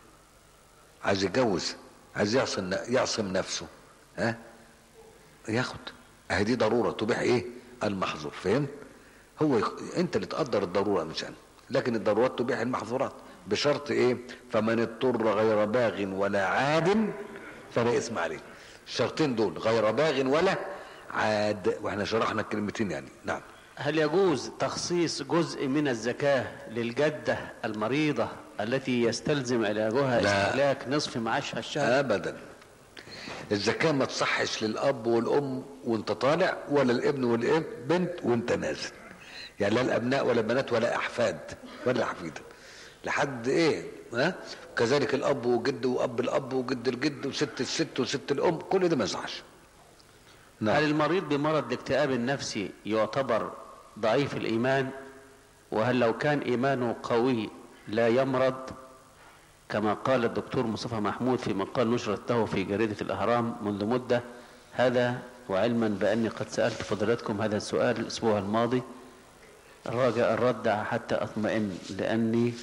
عايز يتجوز عايز يعصم يعصم نفسه ها ياخد اهي دي ضروره تبيح ايه المحظور فهمت هو يخ... انت اللي تقدر الضروره مش انا لكن الضرورات تبيح المحظورات بشرط ايه فمن اضطر غير باغ ولا عاد فلا اثم عليه الشرطين دول غير باغ ولا عاد واحنا شرحنا الكلمتين يعني نعم هل يجوز تخصيص جزء من الزكاة للجدة المريضة التي يستلزم علاجها لا. استهلاك نصف معاشها الشهري ابدا الزكاه ما تصحش للاب والام وانت طالع ولا الابن والبنت وانت نازل يعني لا الابناء ولا البنات ولا احفاد ولا حفيدا لحد ايه ها كذلك الاب وجد واب الاب وجد الجد وست الست وست الام كل ده ما يصحش هل نعم المريض بمرض الاكتئاب النفسي يعتبر ضعيف الإيمان وهل لو كان إيمانه قوي لا يمرض كما قال الدكتور مصطفى محمود في مقال نشرت له في جريدة الأهرام منذ مدة هذا وعلما بأني قد سألت فضيلتكم هذا السؤال الأسبوع الماضي الراجع الرد حتى أطمئن لأني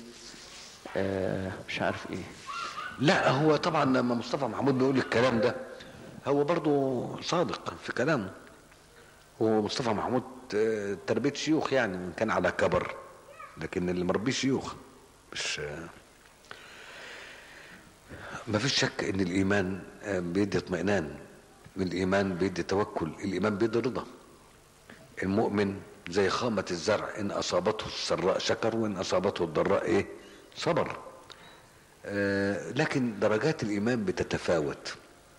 آه مش عارف إيه لا هو طبعا لما مصطفى محمود بيقول الكلام ده هو برضو صادق في كلامه هو مصطفى محمود آه، تربية شيوخ يعني من كان على كبر لكن اللي مربيه شيوخ مش آه، ما فيش شك ان الايمان آه، بيدي اطمئنان الايمان بيدي توكل الايمان بيدي رضا المؤمن زي خامة الزرع ان اصابته السراء شكر وان اصابته الضراء ايه صبر آه، لكن درجات الايمان بتتفاوت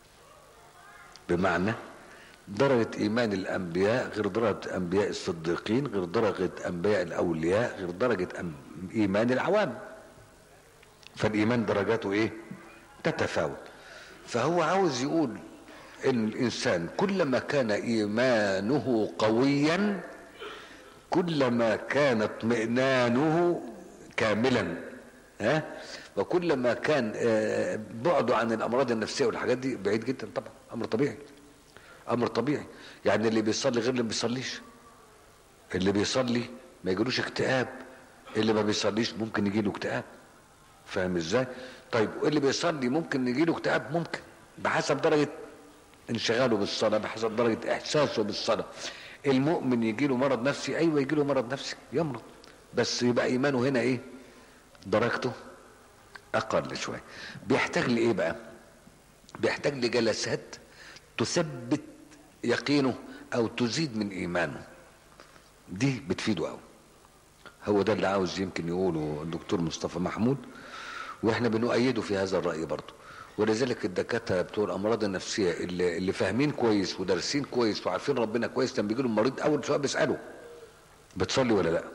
بمعنى درجة إيمان الأنبياء غير درجة أنبياء الصديقين غير درجة أنبياء الأولياء غير درجة أم- إيمان العوام فالإيمان درجاته إيه؟ تتفاوت فهو عاوز يقول إن الإنسان كلما كان إيمانه قويا كلما كان اطمئنانه كاملا ها وكلما كان آه، بعده عن الامراض النفسيه والحاجات دي بعيد جدا طبعا امر طبيعي امر طبيعي يعني اللي بيصلي غير اللي ما بيصليش اللي بيصلي ما يجيلوش اكتئاب اللي ما بيصليش ممكن يجيله اكتئاب فاهم ازاي طيب اللي بيصلي ممكن يجيله اكتئاب ممكن بحسب درجه انشغاله بالصلاه بحسب درجه احساسه بالصلاه المؤمن يجي له مرض نفسي ايوه يجي له مرض نفسي يمرض بس يبقى ايمانه هنا ايه درجته اقل شويه بيحتاج لايه بقى بيحتاج لجلسات تثبت يقينه او تزيد من ايمانه دي بتفيده قوي هو ده اللي عاوز يمكن يقوله الدكتور مصطفى محمود واحنا بنؤيده في هذا الراي برضه ولذلك الدكاتره بتوع الامراض النفسيه اللي, اللي فاهمين كويس ودارسين كويس وعارفين ربنا كويس لما بيجي لهم مريض اول سؤال بيساله بتصلي ولا لا؟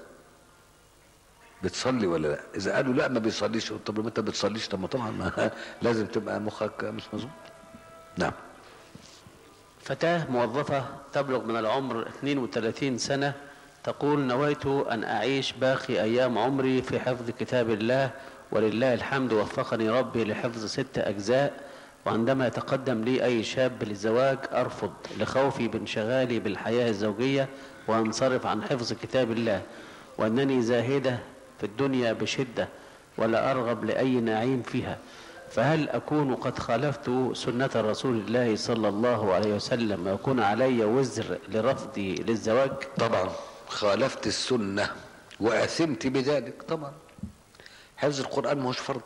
بتصلي ولا لا؟ اذا قالوا لا ما بيصليش طب ما انت بتصليش طب ما طبعا ما لازم تبقى مخك مش مظبوط. نعم. فتاة موظفة تبلغ من العمر 32 سنة تقول نويت أن أعيش باقي أيام عمري في حفظ كتاب الله ولله الحمد وفقني ربي لحفظ ست أجزاء وعندما يتقدم لي أي شاب للزواج أرفض لخوفي بانشغالي بالحياة الزوجية وأنصرف عن حفظ كتاب الله وأنني زاهدة في الدنيا بشدة ولا أرغب لأي نعيم فيها فهل أكون قد خالفت سنة رسول الله صلى الله عليه وسلم ويكون علي وزر لرفضي للزواج طبعا خالفت السنة وأثمت بذلك طبعا حفظ القرآن ما هوش فرض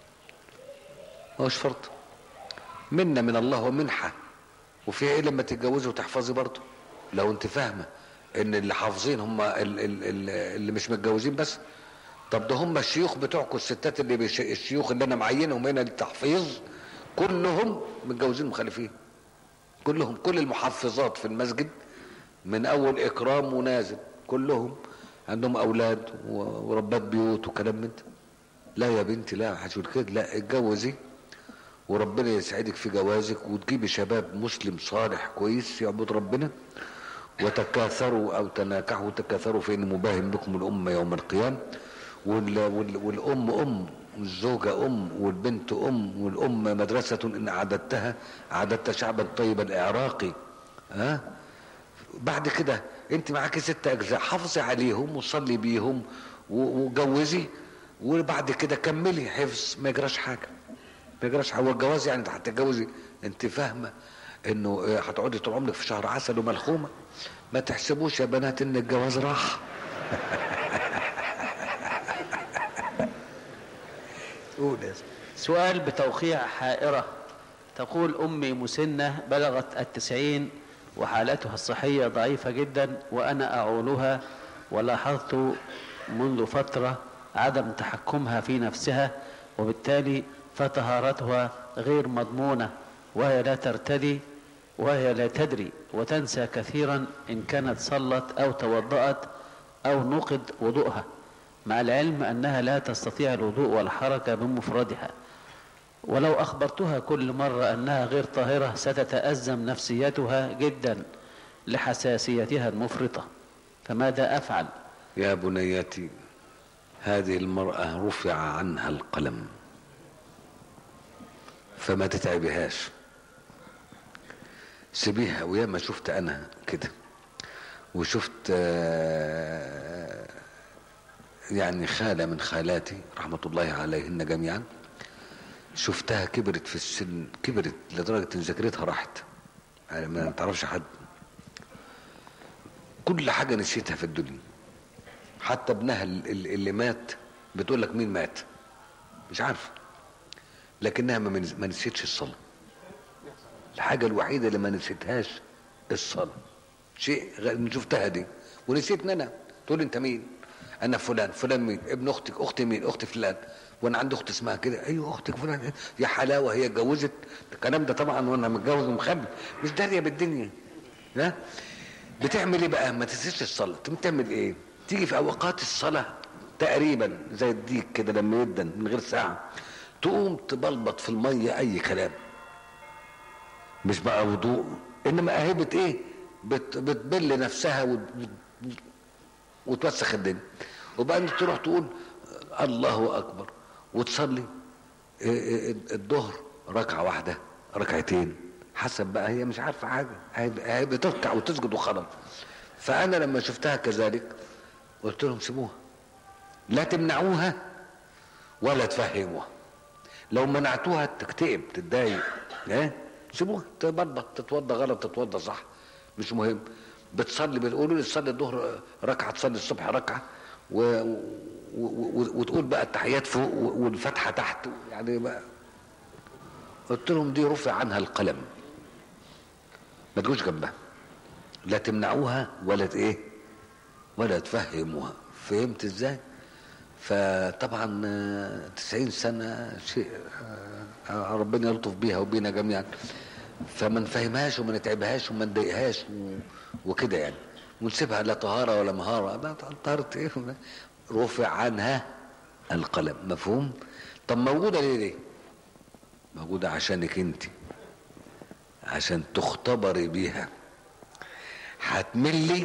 ما هوش فرض منا من الله ومنحة وفي ايه لما تتجوزي وتحفظي برضه لو انت فاهمة ان اللي حافظين هم ال- ال- ال- اللي مش متجوزين بس طب ده هم الشيوخ بتوعكم الستات اللي بيش... الشيوخ اللي انا معينهم هنا للتحفيظ كلهم متجوزين مخالفين كلهم كل المحفظات في المسجد من اول اكرام ونازل كلهم عندهم اولاد و- وربات بيوت وكلام من ده لا يا بنتي لا هتقول كده لا اتجوزي وربنا يسعدك في جوازك وتجيبي شباب مسلم صالح كويس يعبد ربنا وتكاثروا او تناكحوا تكاثروا فان مباهم بكم الامه يوم القيامه وال وال والام ام والزوجه ام والبنت ام والام مدرسه ان اعددتها اعددت شعبا طيبا الاعراقي ها بعد كده انت معاكي ست اجزاء حافظي عليهم وصلي بيهم و- وجوزي وبعد كده كملي حفظ ما يجراش حاجه ما يجراش حاجه هو الجواز يعني انت هتتجوزي انت فاهمه انه اه، هتقعدي طول عمرك في شهر عسل وملخومه ما تحسبوش يا بنات ان الجواز راح قول يا سيدي. سؤال بتوقيع حائرة تقول أمي مسنة بلغت التسعين وحالتها الصحية ضعيفة جدا وأنا أعولها ولاحظت منذ فترة عدم تحكمها في نفسها وبالتالي فطهارتها غير مضمونة وهي لا ترتدي وهي لا تدري وتنسى كثيرا إن كانت صلت أو توضأت أو نقض وضوءها مع العلم أنها لا تستطيع الوضوء والحركة بمفردها ولو أخبرتها كل مرة أنها غير طاهرة ستتأزم نفسيتها جدا لحساسيتها المفرطة فماذا أفعل يا بنيتي هذه المرأة رفع عنها القلم فما تتعبهاش سيبيها وياما شفت انا كده وشفت آه، يعني خالة من خالاتي رحمة الله عليهن جميعا شفتها كبرت في السن كبرت لدرجة ان ذاكرتها راحت يعني ما تعرفش حد كل حاجة نسيتها في الدنيا حتى ابنها ال- ال- اللي مات بتقول لك مين مات مش عارفه لكنها ما من- ما نسيتش الصلاه الحاجه الوحيده اللي ما نسيتهاش الصلاه شيء غير إن شفتها دي ونسيتني انا تقول انت مين انا فلان فلان مين ابن اختك اختي مين اختي فلان وانا عندي اخت اسمها كده ايوه اختك فلان يا حلاوه هي اتجوزت الكلام ده طبعا وانا متجوز ومخبي مش داريه بالدنيا ها بتعمل ايه بقى ما تنسيش الصلاه تقوم تعمل ايه تيجي في اوقات الصلاه تقريبا زي الديك كده لما يدن من غير ساعه تقوم تبلبط في الميه اي كلام مش بقى وضوء انما اهي بت ايه بت بتبل نفسها وت- وتوسخ الدنيا وبعدين تروح تقول الله اكبر وتصلي إيه إيه الظهر ركعه واحده ركعتين حسب بقى هي مش عارفه حاجه هي هي بتركع وتسجد وخلاص فانا لما شفتها كذلك قلت لهم سيبوها لا تمنعوها ولا تفهموها لو منعتوها تكتئب تتضايق ايه سيبوها تبلبط تتوضى غلط تتوضى صح مش مهم بتصلي بتقولوا لي تصلي الظهر ركعه تصلي الصبح ركعه و... و... و... وتقول بقى التحيات فوق والفتحه تحت يعني بقى قلت لهم دي رفع عنها القلم ما تجوش جنبها لا تمنعوها ولا ت- ايه ولا تفهموها فهمت ازاي فطبعا آه، 90 سنة شيء آه، ربنا يلطف بيها وبينا جميعا فما نفهمهاش وما نتعبهاش وما نضايقهاش و- وكده يعني ونسيبها لا طهارة ولا مهارة لا طهارة ايه رفع عنها القلم مفهوم طب موجودة ليه ليه موجودة عشانك انت عشان تختبري بيها هتملي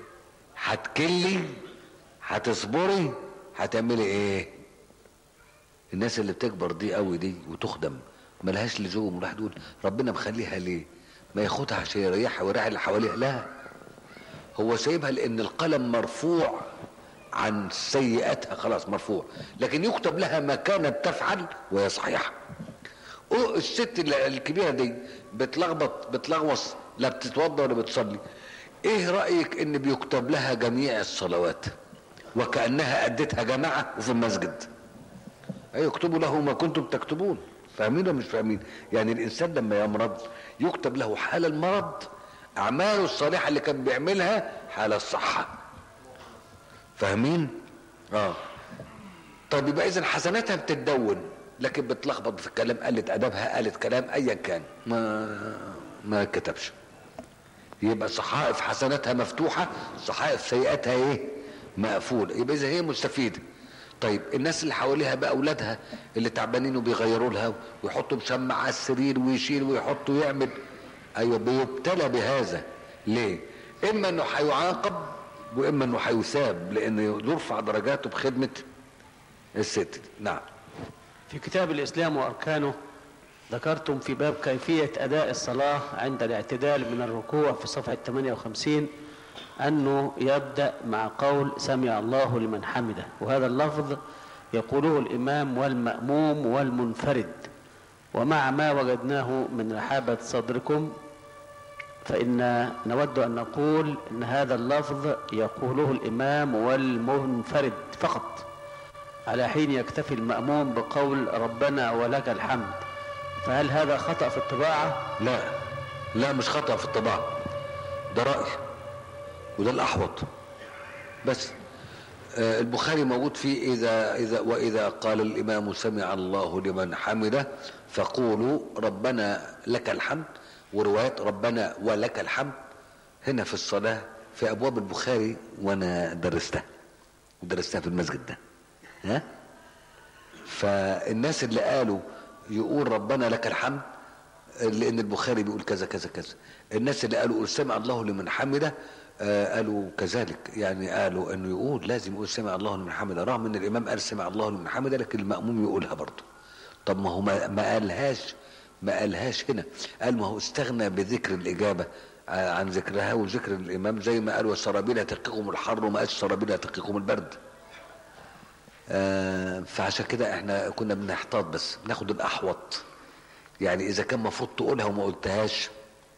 هتكلي هتصبري هتعملي ايه الناس اللي بتكبر دي قوي دي وتخدم ملهاش لزوم وراح تقول ربنا مخليها ليه ما ياخدها عشان يريحها ويريح اللي حواليها لا هو سايبها لان القلم مرفوع عن سيئاتها خلاص مرفوع لكن يكتب لها ما كانت تفعل وهي صحيحه أو الست ال- الكبيره دي بتلخبط بتلغوص لا بتتوضا ولا بتصلي ايه رايك ان بيكتب لها جميع الصلوات وكانها ادتها جماعه وفي المسجد اي يكتبوا له ما كنتم تكتبون فاهمين ولا مش فاهمين يعني الانسان لما يمرض يكتب له حال المرض اعماله الصالحه اللي كان بيعملها حال الصحه فاهمين اه طيب يبقى اذا حسناتها بتتدون لكن بتلخبط في الكلام قالت ادبها قالت كلام ايا كان ما ما كتبش يبقى صحائف حسناتها مفتوحه صحائف سيئاتها ايه مقفوله يبقى اذا هي مستفيده طيب الناس اللي حواليها بقى اولادها اللي تعبانين وبيغيروا لها ويحطوا مشمع على السرير ويشيل ويحط ويعمل ايوه بيبتلى بهذا ليه اما انه هيعاقب واما انه هيثاب لانه يرفع درجاته بخدمه الست دي. نعم في كتاب الإسلام وأركانه ذكرتم في باب كيفية أداء الصلاة عند الاعتدال من الركوع في صفحة 58 أنه يبدأ مع قول سمع الله لمن حمده وهذا اللفظ يقوله الإمام والمأموم والمنفرد ومع ما وجدناه من رحابة صدركم فإن نود أن نقول أن هذا اللفظ يقوله الإمام والمنفرد فقط على حين يكتفي المأموم بقول ربنا ولك الحمد فهل هذا خطأ في الطباعة؟ لا لا مش خطأ في الطباعة ده رأي وده الأحوط بس آه، البخاري موجود فيه إذا إذا وإذا قال الإمام سمع الله لمن حمده فقولوا ربنا لك الحمد وروايات ربنا ولك الحمد هنا في الصلاة في أبواب البخاري وأنا درستها ودرستها في المسجد ده ها فالناس اللي قالوا يقول ربنا لك الحمد لان البخاري بيقول كذا كذا كذا الناس اللي قالوا قل سمع الله لمن حمده آه قالوا كذلك يعني قالوا انه يقول لازم يقول سمع الله لمن حمده رغم ان الامام قال سمع الله لمن حمده لكن الماموم يقولها برضه طب ما هو ما ما قالهاش ما قالهاش هنا قال ما هو استغنى بذكر الاجابه آه، عن ذكرها وذكر الامام زي ما قال والسرابيل تقيكم الحر وما قالش سرابيل تقيكم البرد آه، فعشان كده احنا كنا بنحتاط بس بناخد الاحوط يعني اذا كان المفروض تقولها وما قلتهاش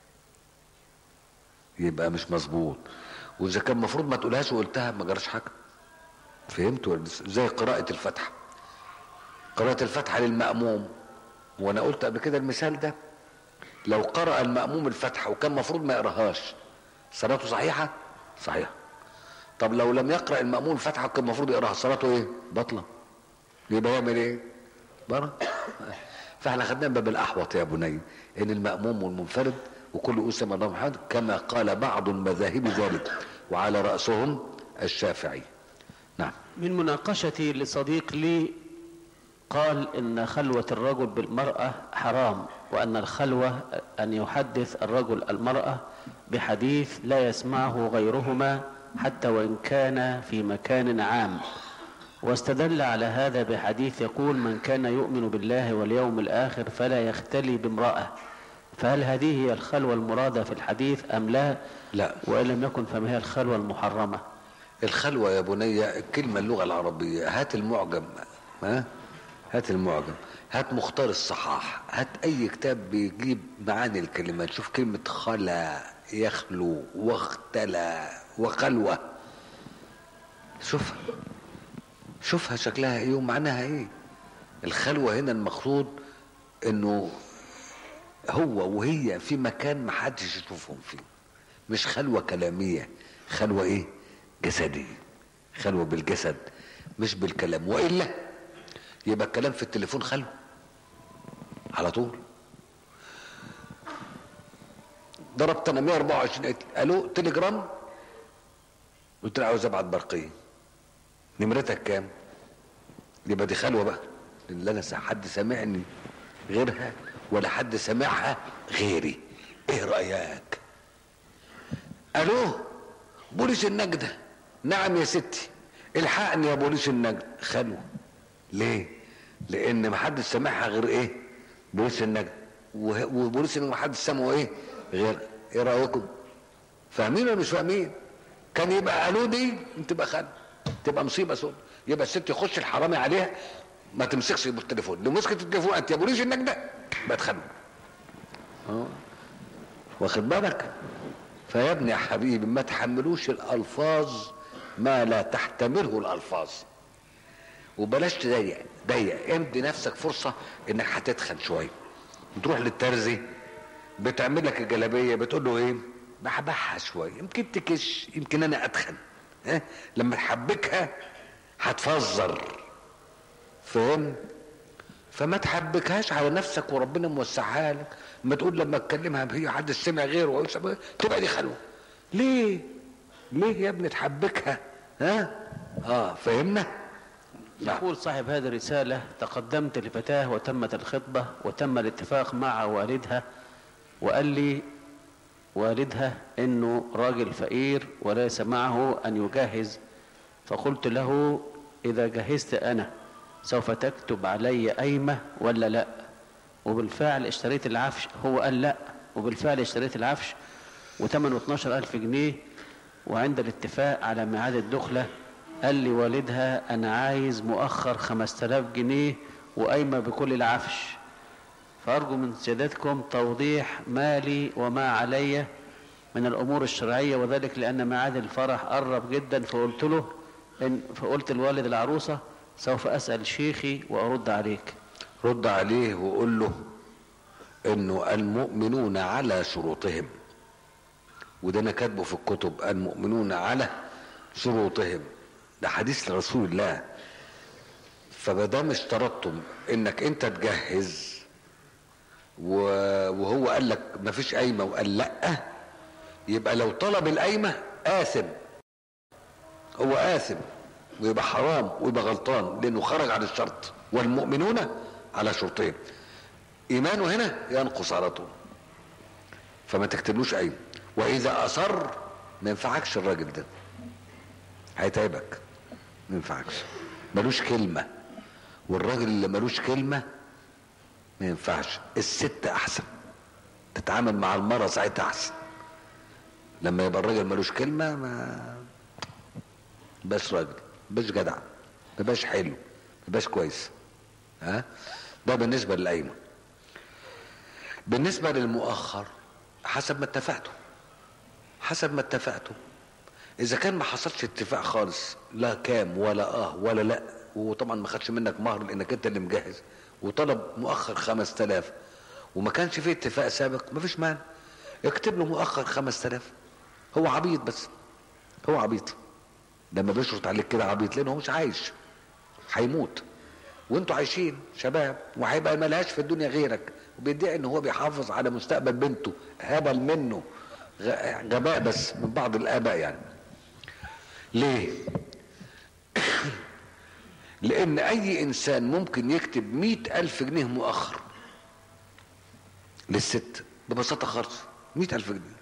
يبقى مش مظبوط واذا كان المفروض ما تقولهاش وقلتها ما جراش حاجه فهمت ولا لسه؟ زي قراءه الفاتحه قراءه الفاتحه للماموم وانا قلت قبل كده المثال ده لو قرأ المأموم الفاتحة وكان المفروض ما يقراهاش صلاته صحيحة؟ صحيحة طب لو لم يقرأ المأموم الفاتحة وكان المفروض يقراها صلاته ايه؟ بطلة يبقى يعمل ايه؟ بره فاحنا خدناها من باب الأحوط يا بني إن المأموم والمنفرد وكل أسم الله محمد كما قال بعض المذاهب ذلك وعلى رأسهم الشافعي نعم من مناقشتي لصديق لي قال إن خلوة الرجل بالمرأة حرام وأن الخلوة أن يحدث الرجل المرأة بحديث لا يسمعه غيرهما حتى وإن كان في مكان عام واستدل على هذا بحديث يقول من كان يؤمن بالله واليوم الآخر فلا يختلي بامرأة فهل هذه هي الخلوة المرادة في الحديث أم لا لا وإن لم يكن فما هي الخلوة المحرمة الخلوة يا بني الكلمة اللغة العربية هات المعجم ها هات المعجم هات مختار الصحاح هات اي كتاب بيجيب معاني الكلمات شوف كلمة خلا يخلو واختلى وخلوة شوفها شوفها شكلها ايه ومعناها ايه الخلوة هنا المقصود انه هو وهي في مكان محدش يشوفهم فيه مش خلوة كلامية خلوة ايه جسدية خلوة بالجسد مش بالكلام وإلا يبقى الكلام في التليفون خلوة على طول ضربت انا 124 قلت الو تليجرام قلت له عاوز ابعت برقيه نمرتك كام يبقى دي خلوه بقى لان انا حد سامعني غيرها ولا حد سامعها غيري ايه رايك الو بوليس النجده نعم يا ستي الحقني يا بوليس النجده خلوه ليه لان ما حدش سامعها غير ايه بوليس النجده وبوليس النجده ما حدش سامعه ايه غير ايه رايكم فاهمين ولا مش فاهمين كان يبقى الو دي تبقى خد تبقى مصيبه سود يبقى الست يخش الحرامي عليها ما تمسكش بالتليفون لو مسكت التليفون انت يا بوليس النجده بقت خد واخد بالك فيا ابني يا حبيبي ما تحملوش الالفاظ ما لا تحتمله الالفاظ وبلاش تضيق ضيق امدي نفسك فرصه انك هتتخن شويه تروح للترزي بتعمل لك الجلابيه بتقول له ايه بحبحها شويه يمكن تكش يمكن انا اتخن ها لما تحبكها هتفزر فاهم فما تحبكهاش على نفسك وربنا موسعها لك ما تقول لما اتكلمها هي حد سمع غيره تبقى دي خلوه ليه ليه يا ابني تحبكها ها اه فهمنا يقول صاحب هذه الرسالة تقدمت لفتاة وتمت الخطبة وتم الاتفاق مع والدها وقال لي والدها انه راجل فقير وليس معه ان يجهز فقلت له اذا جهزت انا سوف تكتب علي قايمة ولا لا وبالفعل اشتريت العفش هو قال لا وبالفعل اشتريت العفش وثمنه 12 ألف جنيه وعند الاتفاق على ميعاد الدخلة قال لي والدها أنا عايز مؤخر 5000 جنيه وقايمة بكل العفش فأرجو من سيادتكم توضيح ما لي وما علي من الأمور الشرعية وذلك لأن ميعاد الفرح قرب جدا فقلت له إن فقلت لوالد العروسة سوف أسأل شيخي وأرد عليك رد عليه وقول له انه المؤمنون على شروطهم وده انا كاتبه في الكتب المؤمنون على شروطهم ده حديث لرسول الله فمادام اشترطتم انك انت تجهز وهو قال لك مفيش قايمه وقال لا يبقى لو طلب القايمه آثم هو آثم ويبقى حرام ويبقى غلطان لانه خرج عن الشرط والمؤمنون على شرطين ايمانه هنا ينقص على طول فما تكتبلوش قايمه واذا اصر ما ينفعكش الراجل ده هيتعبك ما ينفعكش ملوش كلمه والراجل اللي ملوش كلمه ما ينفعش الست احسن تتعامل مع المرأة ساعتها احسن لما يبقى الراجل ملوش كلمة ما بس راجل بس جدع ما بقاش حلو ما بقاش كويس ها ده بالنسبة للقايمة بالنسبة للمؤخر حسب ما اتفقتوا حسب ما اتفقتوا اذا كان ما حصلش اتفاق خالص لا كام ولا اه ولا لا وطبعا ما خدش منك مهر لانك انت اللي مجهز وطلب مؤخر خمس تلاف وما كانش فيه اتفاق سابق ما فيش مانع اكتب له مؤخر خمس تلاف هو عبيط بس هو عبيط لما بيشرط عليك كده عبيط لانه هو مش عايش هيموت وانتوا عايشين شباب وهيبقى ملهاش في الدنيا غيرك وبيدعي ان هو بيحافظ على مستقبل بنته هبل منه غباء بس من بعض الاباء يعني ليه لان اي انسان ممكن يكتب مئة الف جنيه مؤخر للست ببساطة خالص مئة الف جنيه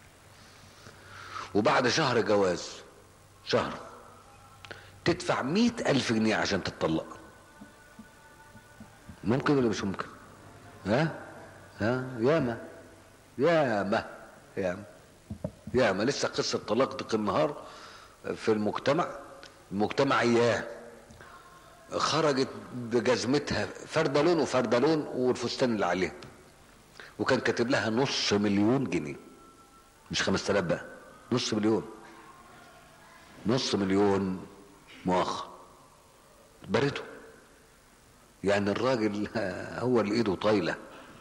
وبعد شهر جواز شهر تدفع مئة الف جنيه عشان تتطلق ممكن ولا مش ممكن ها ها ياما ياما ياما ياما لسه قصة طلاق دق النهار في المجتمع المجتمع اياه خرجت بجزمتها فردلون وفردلون والفستان اللي عليها وكان كاتب لها نص مليون جنيه مش 5000 بقى نص مليون نص مليون مؤخر بريته يعني الراجل هو اللي ايده طايله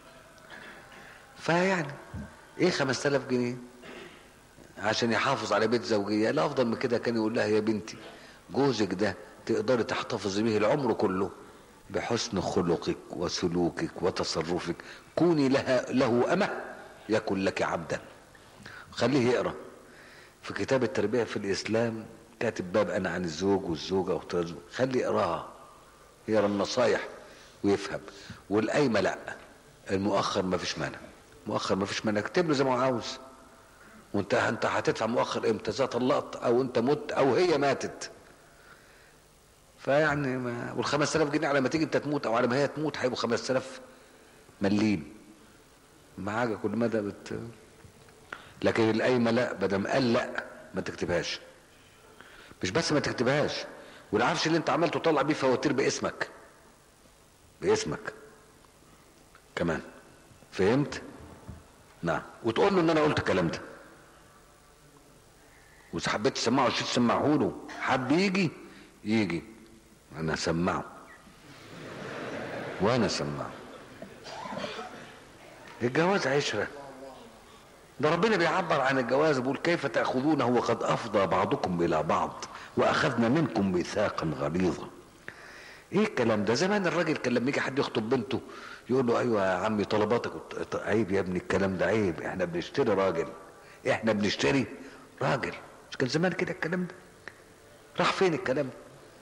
فيعني ايه 5000 جنيه عشان يحافظ على بيت زوجيه لا افضل من كده كان يقول لها يا بنتي جوزك ده تقدري تحتفظي به العمر كله بحسن خلقك وسلوكك وتصرفك كوني لها له أمة يكن لك عبدا خليه يقرأ في كتاب التربية في الإسلام كاتب باب أنا عن الزوج والزوجة واختيار خليه يقراها يقرا النصايح ويفهم والقايمة لا المؤخر ما فيش مانع مؤخر ما فيش مانع اكتب له زي ما هو عاوز وانت انت هتدفع مؤخر امتى اذا طلقت او انت مت او هي ماتت فيعني ما وال 5000 جنيه على ما تيجي انت تموت او على ما هي تموت هيبقوا 5000 مليم ما حاجه كل مدى بت لكن القايمه لا بدل قال لا ما تكتبهاش مش بس ما تكتبهاش والعفش اللي انت عملته طلع بيه فواتير باسمك باسمك كمان فهمت نعم وتقول له ان انا قلت الكلام ده واذا حبيت تسمعه شيء تسمعه له حب يجي يجي انا اسمعه وانا اسمعه الجواز عشره ده ربنا بيعبر عن الجواز بيقول كيف تاخذونه وقد افضى بعضكم الى بعض واخذنا منكم ميثاقا غليظا ايه الكلام ده زمان الراجل كان لما يجي حد يخطب بنته يقول له ايوه يا عمي طلباتك عيب يا ابني الكلام ده عيب احنا بنشتري راجل احنا بنشتري راجل مش كان زمان كده الكلام ده راح فين الكلام ده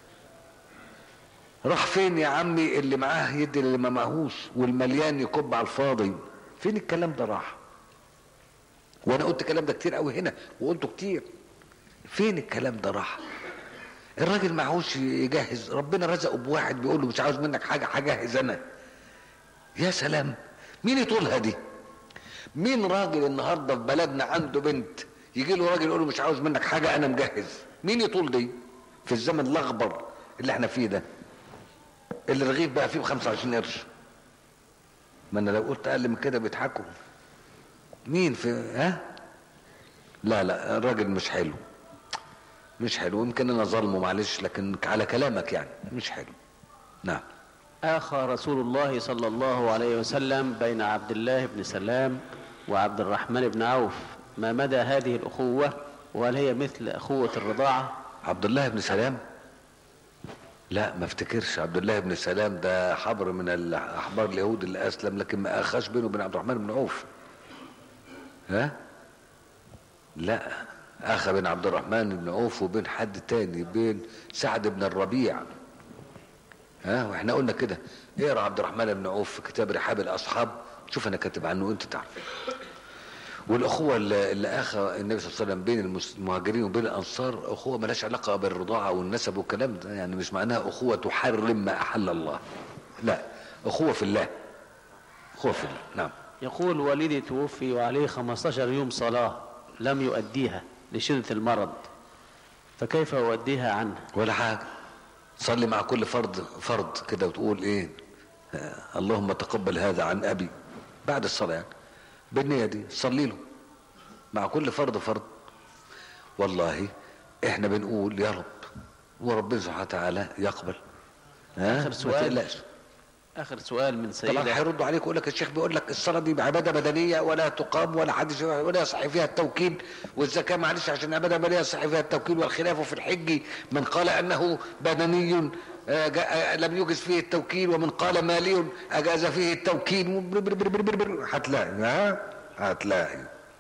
راح فين يا عمي اللي معاه يدي اللي ما معهوش والمليان يكب على الفاضي فين الكلام ده راح وانا قلت الكلام ده كتير قوي هنا وقلته كتير فين الكلام ده راح الراجل معهوش يجهز ربنا رزقه بواحد بيقول له مش عاوز منك حاجه هجهز انا يا سلام مين يطولها دي مين راجل النهارده في بلدنا عنده بنت يجي له راجل يقول له مش عاوز منك حاجه انا مجهز مين يطول دي في الزمن الاخبر اللي احنا فيه ده اللي الرغيف بقى فيه ب 25 قرش ما انا لو قلت اقل من كده بيضحكوا مين في ها لا لا الراجل مش حلو مش حلو يمكن انا ظلمه معلش لكن على كلامك يعني مش حلو نعم آخى رسول الله صلى الله عليه وسلم بين عبد الله بن سلام وعبد الرحمن بن عوف ما مدى هذه الأخوة وهل هي مثل أخوة الرضاعة عبد الله بن سلام لا ما افتكرش عبد الله بن سلام ده حبر من الاحبار اليهود اللي اسلم لكن ما اخاش بينه وبين عبد الرحمن بن عوف ها لا اخى بين عبد الرحمن بن عوف وبين حد تاني بين سعد بن الربيع ها واحنا قلنا كده اقرا عبد الرحمن بن عوف في كتاب رحاب الاصحاب شوف انا كاتب عنه انت تعرف والاخوه اللي, اللي اخى النبي صلى الله عليه وسلم بين المهاجرين وبين الانصار اخوه ملهاش علاقه بالرضاعه والنسب والكلام ده يعني مش معناها اخوه تحرم ما احل الله لا اخوه في الله اخوه في الله نعم يقول والدي توفي وعليه 15 يوم صلاة لم يؤديها لشدة المرض فكيف أؤديها عنه ولا حاجه صلي مع كل فرض فرض كده وتقول ايه آه اللهم تقبل هذا عن ابي بعد الصلاه يعني بالنية دي صلي له مع كل فرض فرض والله احنا بنقول يا رب وربنا سبحانه وتعالى يقبل ها آخر ما سؤال. تقلقش. آخر سؤال من طبعا سيدة هيردوا عليك يقول لك الشيخ بيقول لك الصلاه دي عباده بدنيه ولا تقام ولا حد ولا يصح فيها التوكيل والزكاه معلش عشان عباده بدنيه يصح فيها التوكيل والخلاف في الحج من قال انه بدني آه، جاء- آه، لم يجز فيه التوكيل ومن قال مالي اجاز فيه التوكيل بر- بر- بر- بر- بر- هتلاقي ها هتلاقي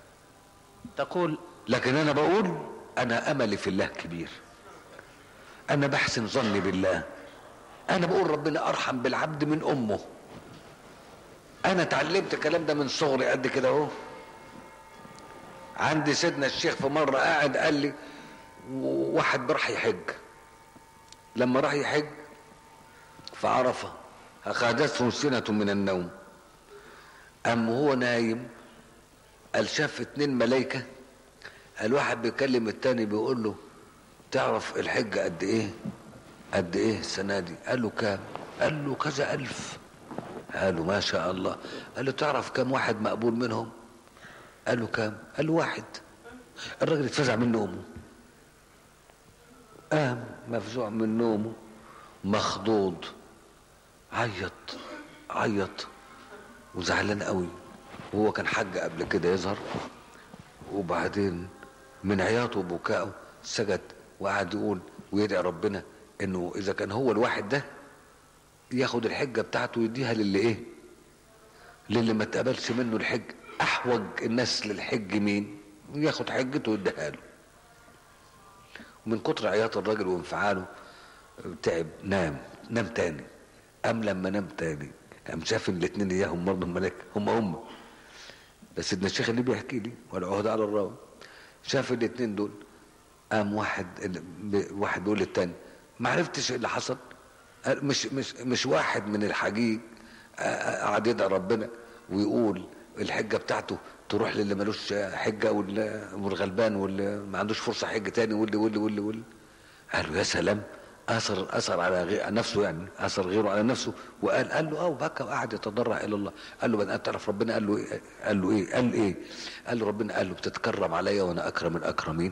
تقول لكن انا بقول انا املي في الله كبير انا بحسن ظني بالله انا بقول ربنا ارحم بالعبد من امه انا اتعلمت الكلام ده من صغري قد كده اهو عندي سيدنا الشيخ في مره قاعد قال لي واحد راح يحج لما راح يحج في عرفه اخذته سنه من النوم قام وهو نايم قال شاف اتنين ملايكه الواحد بيكلم التاني بيقول له تعرف الحجة قد ايه قد ايه السنة دي قال له كام قال له كذا ألف قال له ما شاء الله قال له تعرف كم واحد مقبول منهم قال له كام قال له واحد الراجل اتفزع من نومه قام مفزوع من نومه مخضوض عيط عيط وزعلان قوي وهو كان حج قبل كده يظهر وبعدين من عياطه وبكائه سجد وقعد يقول ويدعي ربنا انه اذا كان هو الواحد ده ياخد الحجه بتاعته ويديها للي ايه للي ما اتقبلش منه الحج احوج الناس للحج مين ياخد حجته ويديها له ومن كتر عياط الراجل وانفعاله تعب نام نام تاني قام لما نام تاني قام شاف الاثنين اياهم برضه الملاك هم هم بس سيدنا الشيخ اللي بيحكي لي والعهد على الراوي شاف الاثنين دول قام واحد واحد بيقول للتاني ما عرفتش اللي حصل مش مش مش واحد من الحجيج قعد يدعي ربنا ويقول الحجه بتاعته تروح للي ملوش حجه والغلبان واللي ما عندوش فرصه حج تاني واللي واللي واللي واللي قالوا يا سلام اثر اثر على غير نفسه يعني اثر غيره على نفسه وقال قال له اه وبكى وقعد يتضرع الى الله قال له بدأت تعرف ربنا قال له ايه قال له ايه قال ايه قال له ربنا قال له بتتكرم عليا وانا اكرم الاكرمين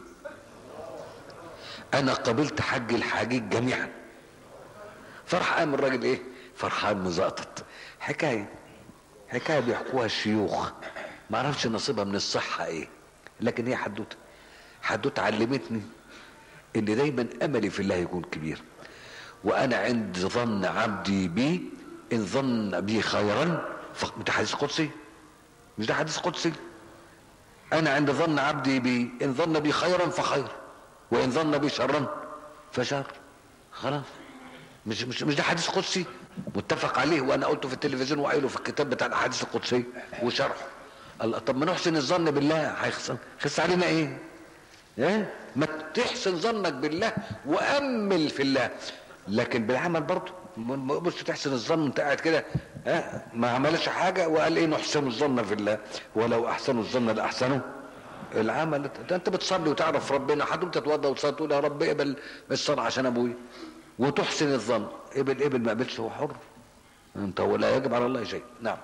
انا قبلت حج الحاجيج جميعا فرح قام الراجل ايه فرحان مزقطط حكايه حكايه بيحكوها الشيوخ ما اعرفش نصيبها من الصحه ايه لكن هي حدوته حدوته علمتني ان دايما املي في الله يكون كبير وانا عند ظن عبدي بي ان ظن بي خيرا ده حديث قدسي مش ده حديث قدسي انا عند ظن عبدي بي ان ظن بي خيرا فخير وان ظن بي شرا فشر خلاص مش مش مش ده حديث قدسي متفق عليه وانا قلته في التلفزيون وقايله في الكتاب بتاع الاحاديث القدسيه وشرحه الله طب ما نحسن الظن بالله هيخسر خس علينا ايه؟ ايه؟ ما تحسن ظنك بالله وامل في الله لكن بالعمل برضه ما بص تحسن الظن وانت قاعد كده ها ما عملش حاجه وقال ايه نحسن الظن في الله ولو احسنوا الظن لاحسنوا العمل ده انت بتصلي وتعرف ربنا حد تتوضى وتصلي تقول يا رب اقبل الصلاه عشان ابويا وتحسن الظن قبل قبل ما قبلش هو حر انت ولا يجب على الله شيء نعم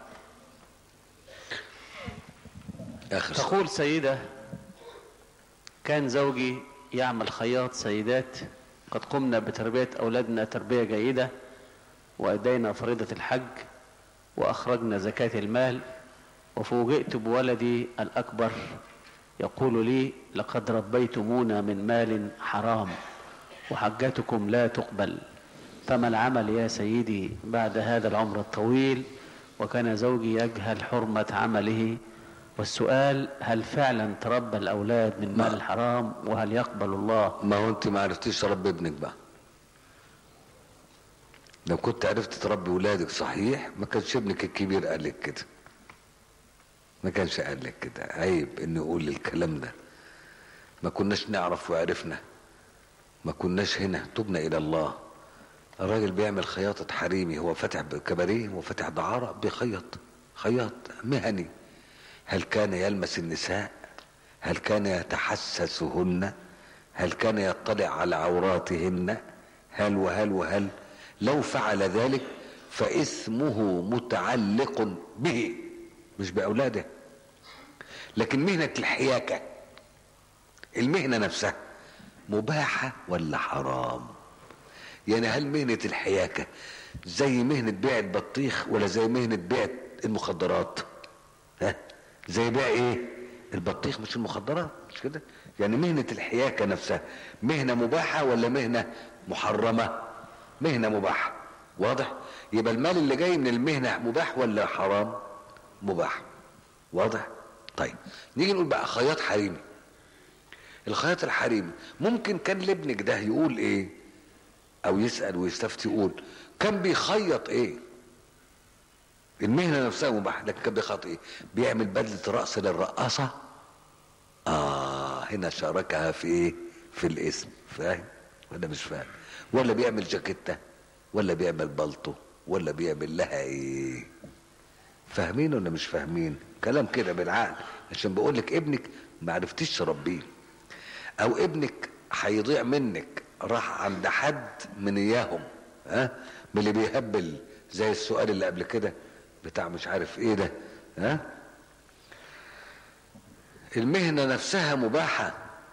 آخر تقول سيدة كان زوجي يعمل خياط سيدات قد قمنا بتربية أولادنا تربية جيدة وأدينا فريضة الحج وأخرجنا زكاة المال وفوجئت بولدي الأكبر يقول لي لقد ربيتمونا من مال حرام وحجتكم لا تقبل فما العمل يا سيدي بعد هذا العمر الطويل وكان زوجي يجهل حرمة عمله والسؤال هل فعلا تربى الأولاد من مال الحرام وهل يقبل الله ما هو انت ما عرفتيش تربي ابنك بقى لو كنت عرفت تربي ولادك صحيح ما كانش ابنك الكبير قال لك كده ما كانش قال لك كده عيب انه يقول الكلام ده ما كناش نعرف وعرفنا ما كناش هنا تبنا الى الله الراجل بيعمل خياطة حريمي هو فاتح كباريه هو فاتح دعارة بيخيط خياط مهني هل كان يلمس النساء هل كان يتحسسهن هل كان يطلع على عوراتهن هل وهل وهل لو فعل ذلك فإثمه متعلق به مش بأولاده لكن مهنة الحياكة المهنة نفسها مباحة ولا حرام يعني هل مهنة الحياكة زي مهنة بيع البطيخ ولا زي مهنة بيع المخدرات ها زي بيع ايه البطيخ مش المخدرات مش كده يعني مهنة الحياكة نفسها مهنة مباحة ولا مهنة محرمة مهنة مباحة واضح يبقى المال اللي جاي من المهنة مباح ولا حرام مباح واضح طيب نيجي نقول بقى خياط حريمي الخياط الحريمي ممكن كان لابنك ده يقول ايه او يسأل ويستفتي يقول كان بيخيط ايه المهنة نفسها مباح لكن كان بيخيط ايه بيعمل بدلة رأس للرقاصة اه هنا شاركها في ايه في الاسم فاهم ولا مش فاهم ولا بيعمل جاكيتة ولا بيعمل بلطو ولا بيعمل لها ايه فاهمين ولا مش فاهمين كلام كده بالعقل عشان بقول لك ابنك ما عرفتيش تربيه او ابنك هيضيع منك راح عند حد من اياهم ها من اللي بيهبل زي السؤال اللي قبل كده بتاع مش عارف ايه ده ها المهنة نفسها مباحة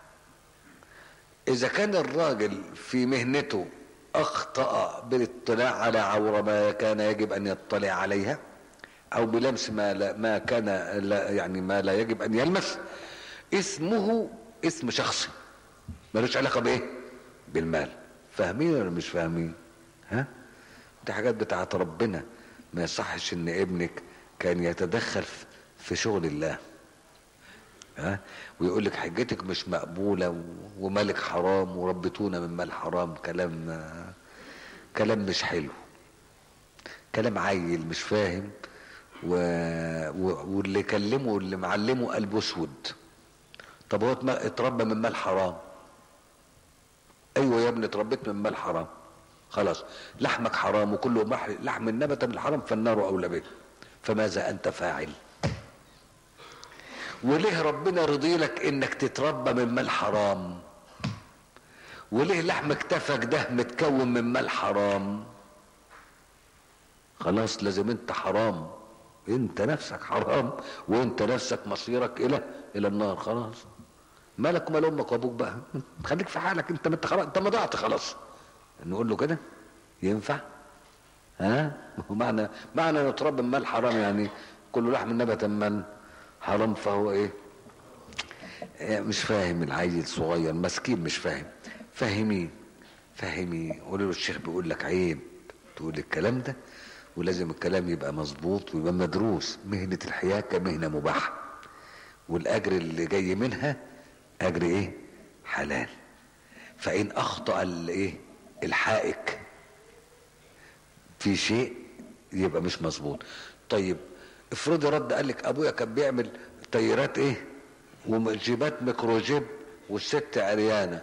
إذا كان الراجل في مهنته أخطأ بالاطلاع على عورة ما كان يجب أن يطلع عليها أو بلمس ما لا ما كان لا يعني ما لا يجب أن يلمس اسمه اسم شخصي ملوش علاقة بإيه؟ بالمال فاهمين ولا مش فاهمين؟ ها؟ دي حاجات بتاعت ربنا ما يصحش إن ابنك كان يتدخل في شغل الله ها ويقول لك حجتك مش مقبولة ومالك حرام وربتونا من مال حرام كلام كلام مش حلو كلام عيل مش فاهم و... و... واللي كلمه واللي معلمه قلبه اسود طب هو اتربى من مال حرام ايوه يا ابني اتربيت من مال حرام خلاص لحمك حرام وكله لحم النبت من الحرام فالنار اولى به فماذا انت فاعل وليه ربنا رضي لك انك تتربى من مال حرام وليه لحم كتفك ده متكون من مال حرام خلاص لازم انت حرام انت نفسك حرام وانت نفسك مصيرك الى الى النار خلاص مالك ومال امك وابوك بقى خليك في حالك انت انت خلاص انت ما ضعت خلاص نقول له كده ينفع ها معنى معنى نتربى من مال حرام يعني كل لحم نبت من حرام فهو ايه مش فاهم العيل صغير مسكين مش فاهم فاهمين فاهمين قولوا له الشيخ بيقول لك عيب تقول الكلام ده ولازم الكلام يبقى مظبوط ويبقى مدروس مهنة الحياة كمهنة مباحة والأجر اللي جاي منها أجر إيه حلال فإن أخطأ الإيه الحائك في شيء يبقى مش مظبوط طيب افرضي رد قال لك ابويا كان بيعمل تيارات ايه وجيبات ميكروجيب والست عريانه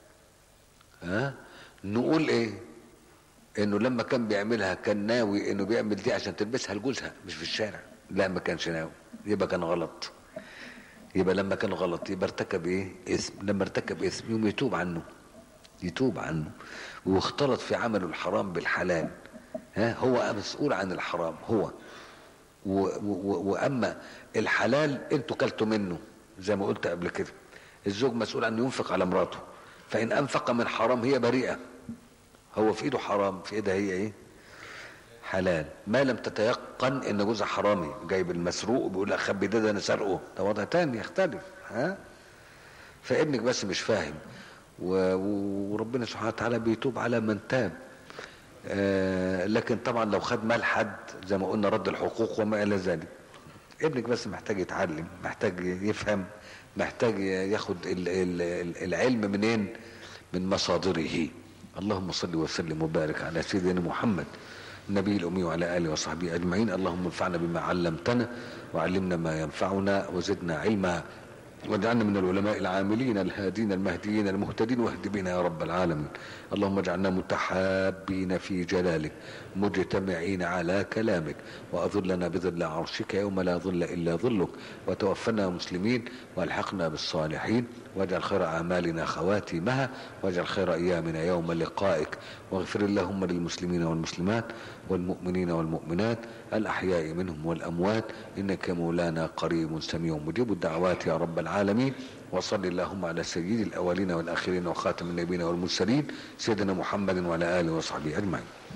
ها نقول ايه انه لما كان بيعملها كان ناوي انه بيعمل دي عشان تلبسها لجوزها مش في الشارع لا ما كانش ناوي يبقى كان غلط يبقى لما كان غلط يبقى ارتكب ايه اسم لما ارتكب اسم يوم يتوب عنه يتوب عنه واختلط في عمله الحرام بالحلال ها هو مسؤول عن الحرام هو و و واما الحلال انتوا كلتوا منه زي ما قلت قبل كده الزوج مسؤول ان ينفق على مراته فان انفق من حرام هي بريئه هو في ايده حرام في ايدها هي ايه حلال ما لم تتيقن ان جوزها حرامي جايب المسروق وبيقول لها خبي ده ده انا سرقه ده وضع تاني يختلف ها فابنك بس مش فاهم وربنا سبحانه وتعالى بيتوب على من تاب آه لكن طبعا لو خد مال حد زي ما قلنا رد الحقوق وما الى ذلك ابنك بس محتاج يتعلم محتاج يفهم محتاج ياخد العلم منين من مصادره اللهم صل وسلم وبارك على سيدنا محمد النبي الأمي وعلى آله وصحبه أجمعين اللهم انفعنا بما علمتنا وعلمنا ما ينفعنا وزدنا علما واجعلنا من العلماء العاملين الهادين المهديين المهتدين واهد بنا يا رب العالمين اللهم اجعلنا متحابين في جلالك مجتمعين على كلامك واظلنا بظل عرشك يوم لا ظل الا ظلك وتوفنا مسلمين والحقنا بالصالحين واجعل خير اعمالنا خواتيمها واجعل خير ايامنا يوم لقائك واغفر اللهم للمسلمين والمسلمات والمؤمنين والمؤمنات الاحياء منهم والاموات انك مولانا قريب سميع مجيب الدعوات يا رب العالمين وصل اللهم على سيد الاولين والاخرين وخاتم النبيين والمرسلين سيدنا محمد وعلى اله وصحبه اجمعين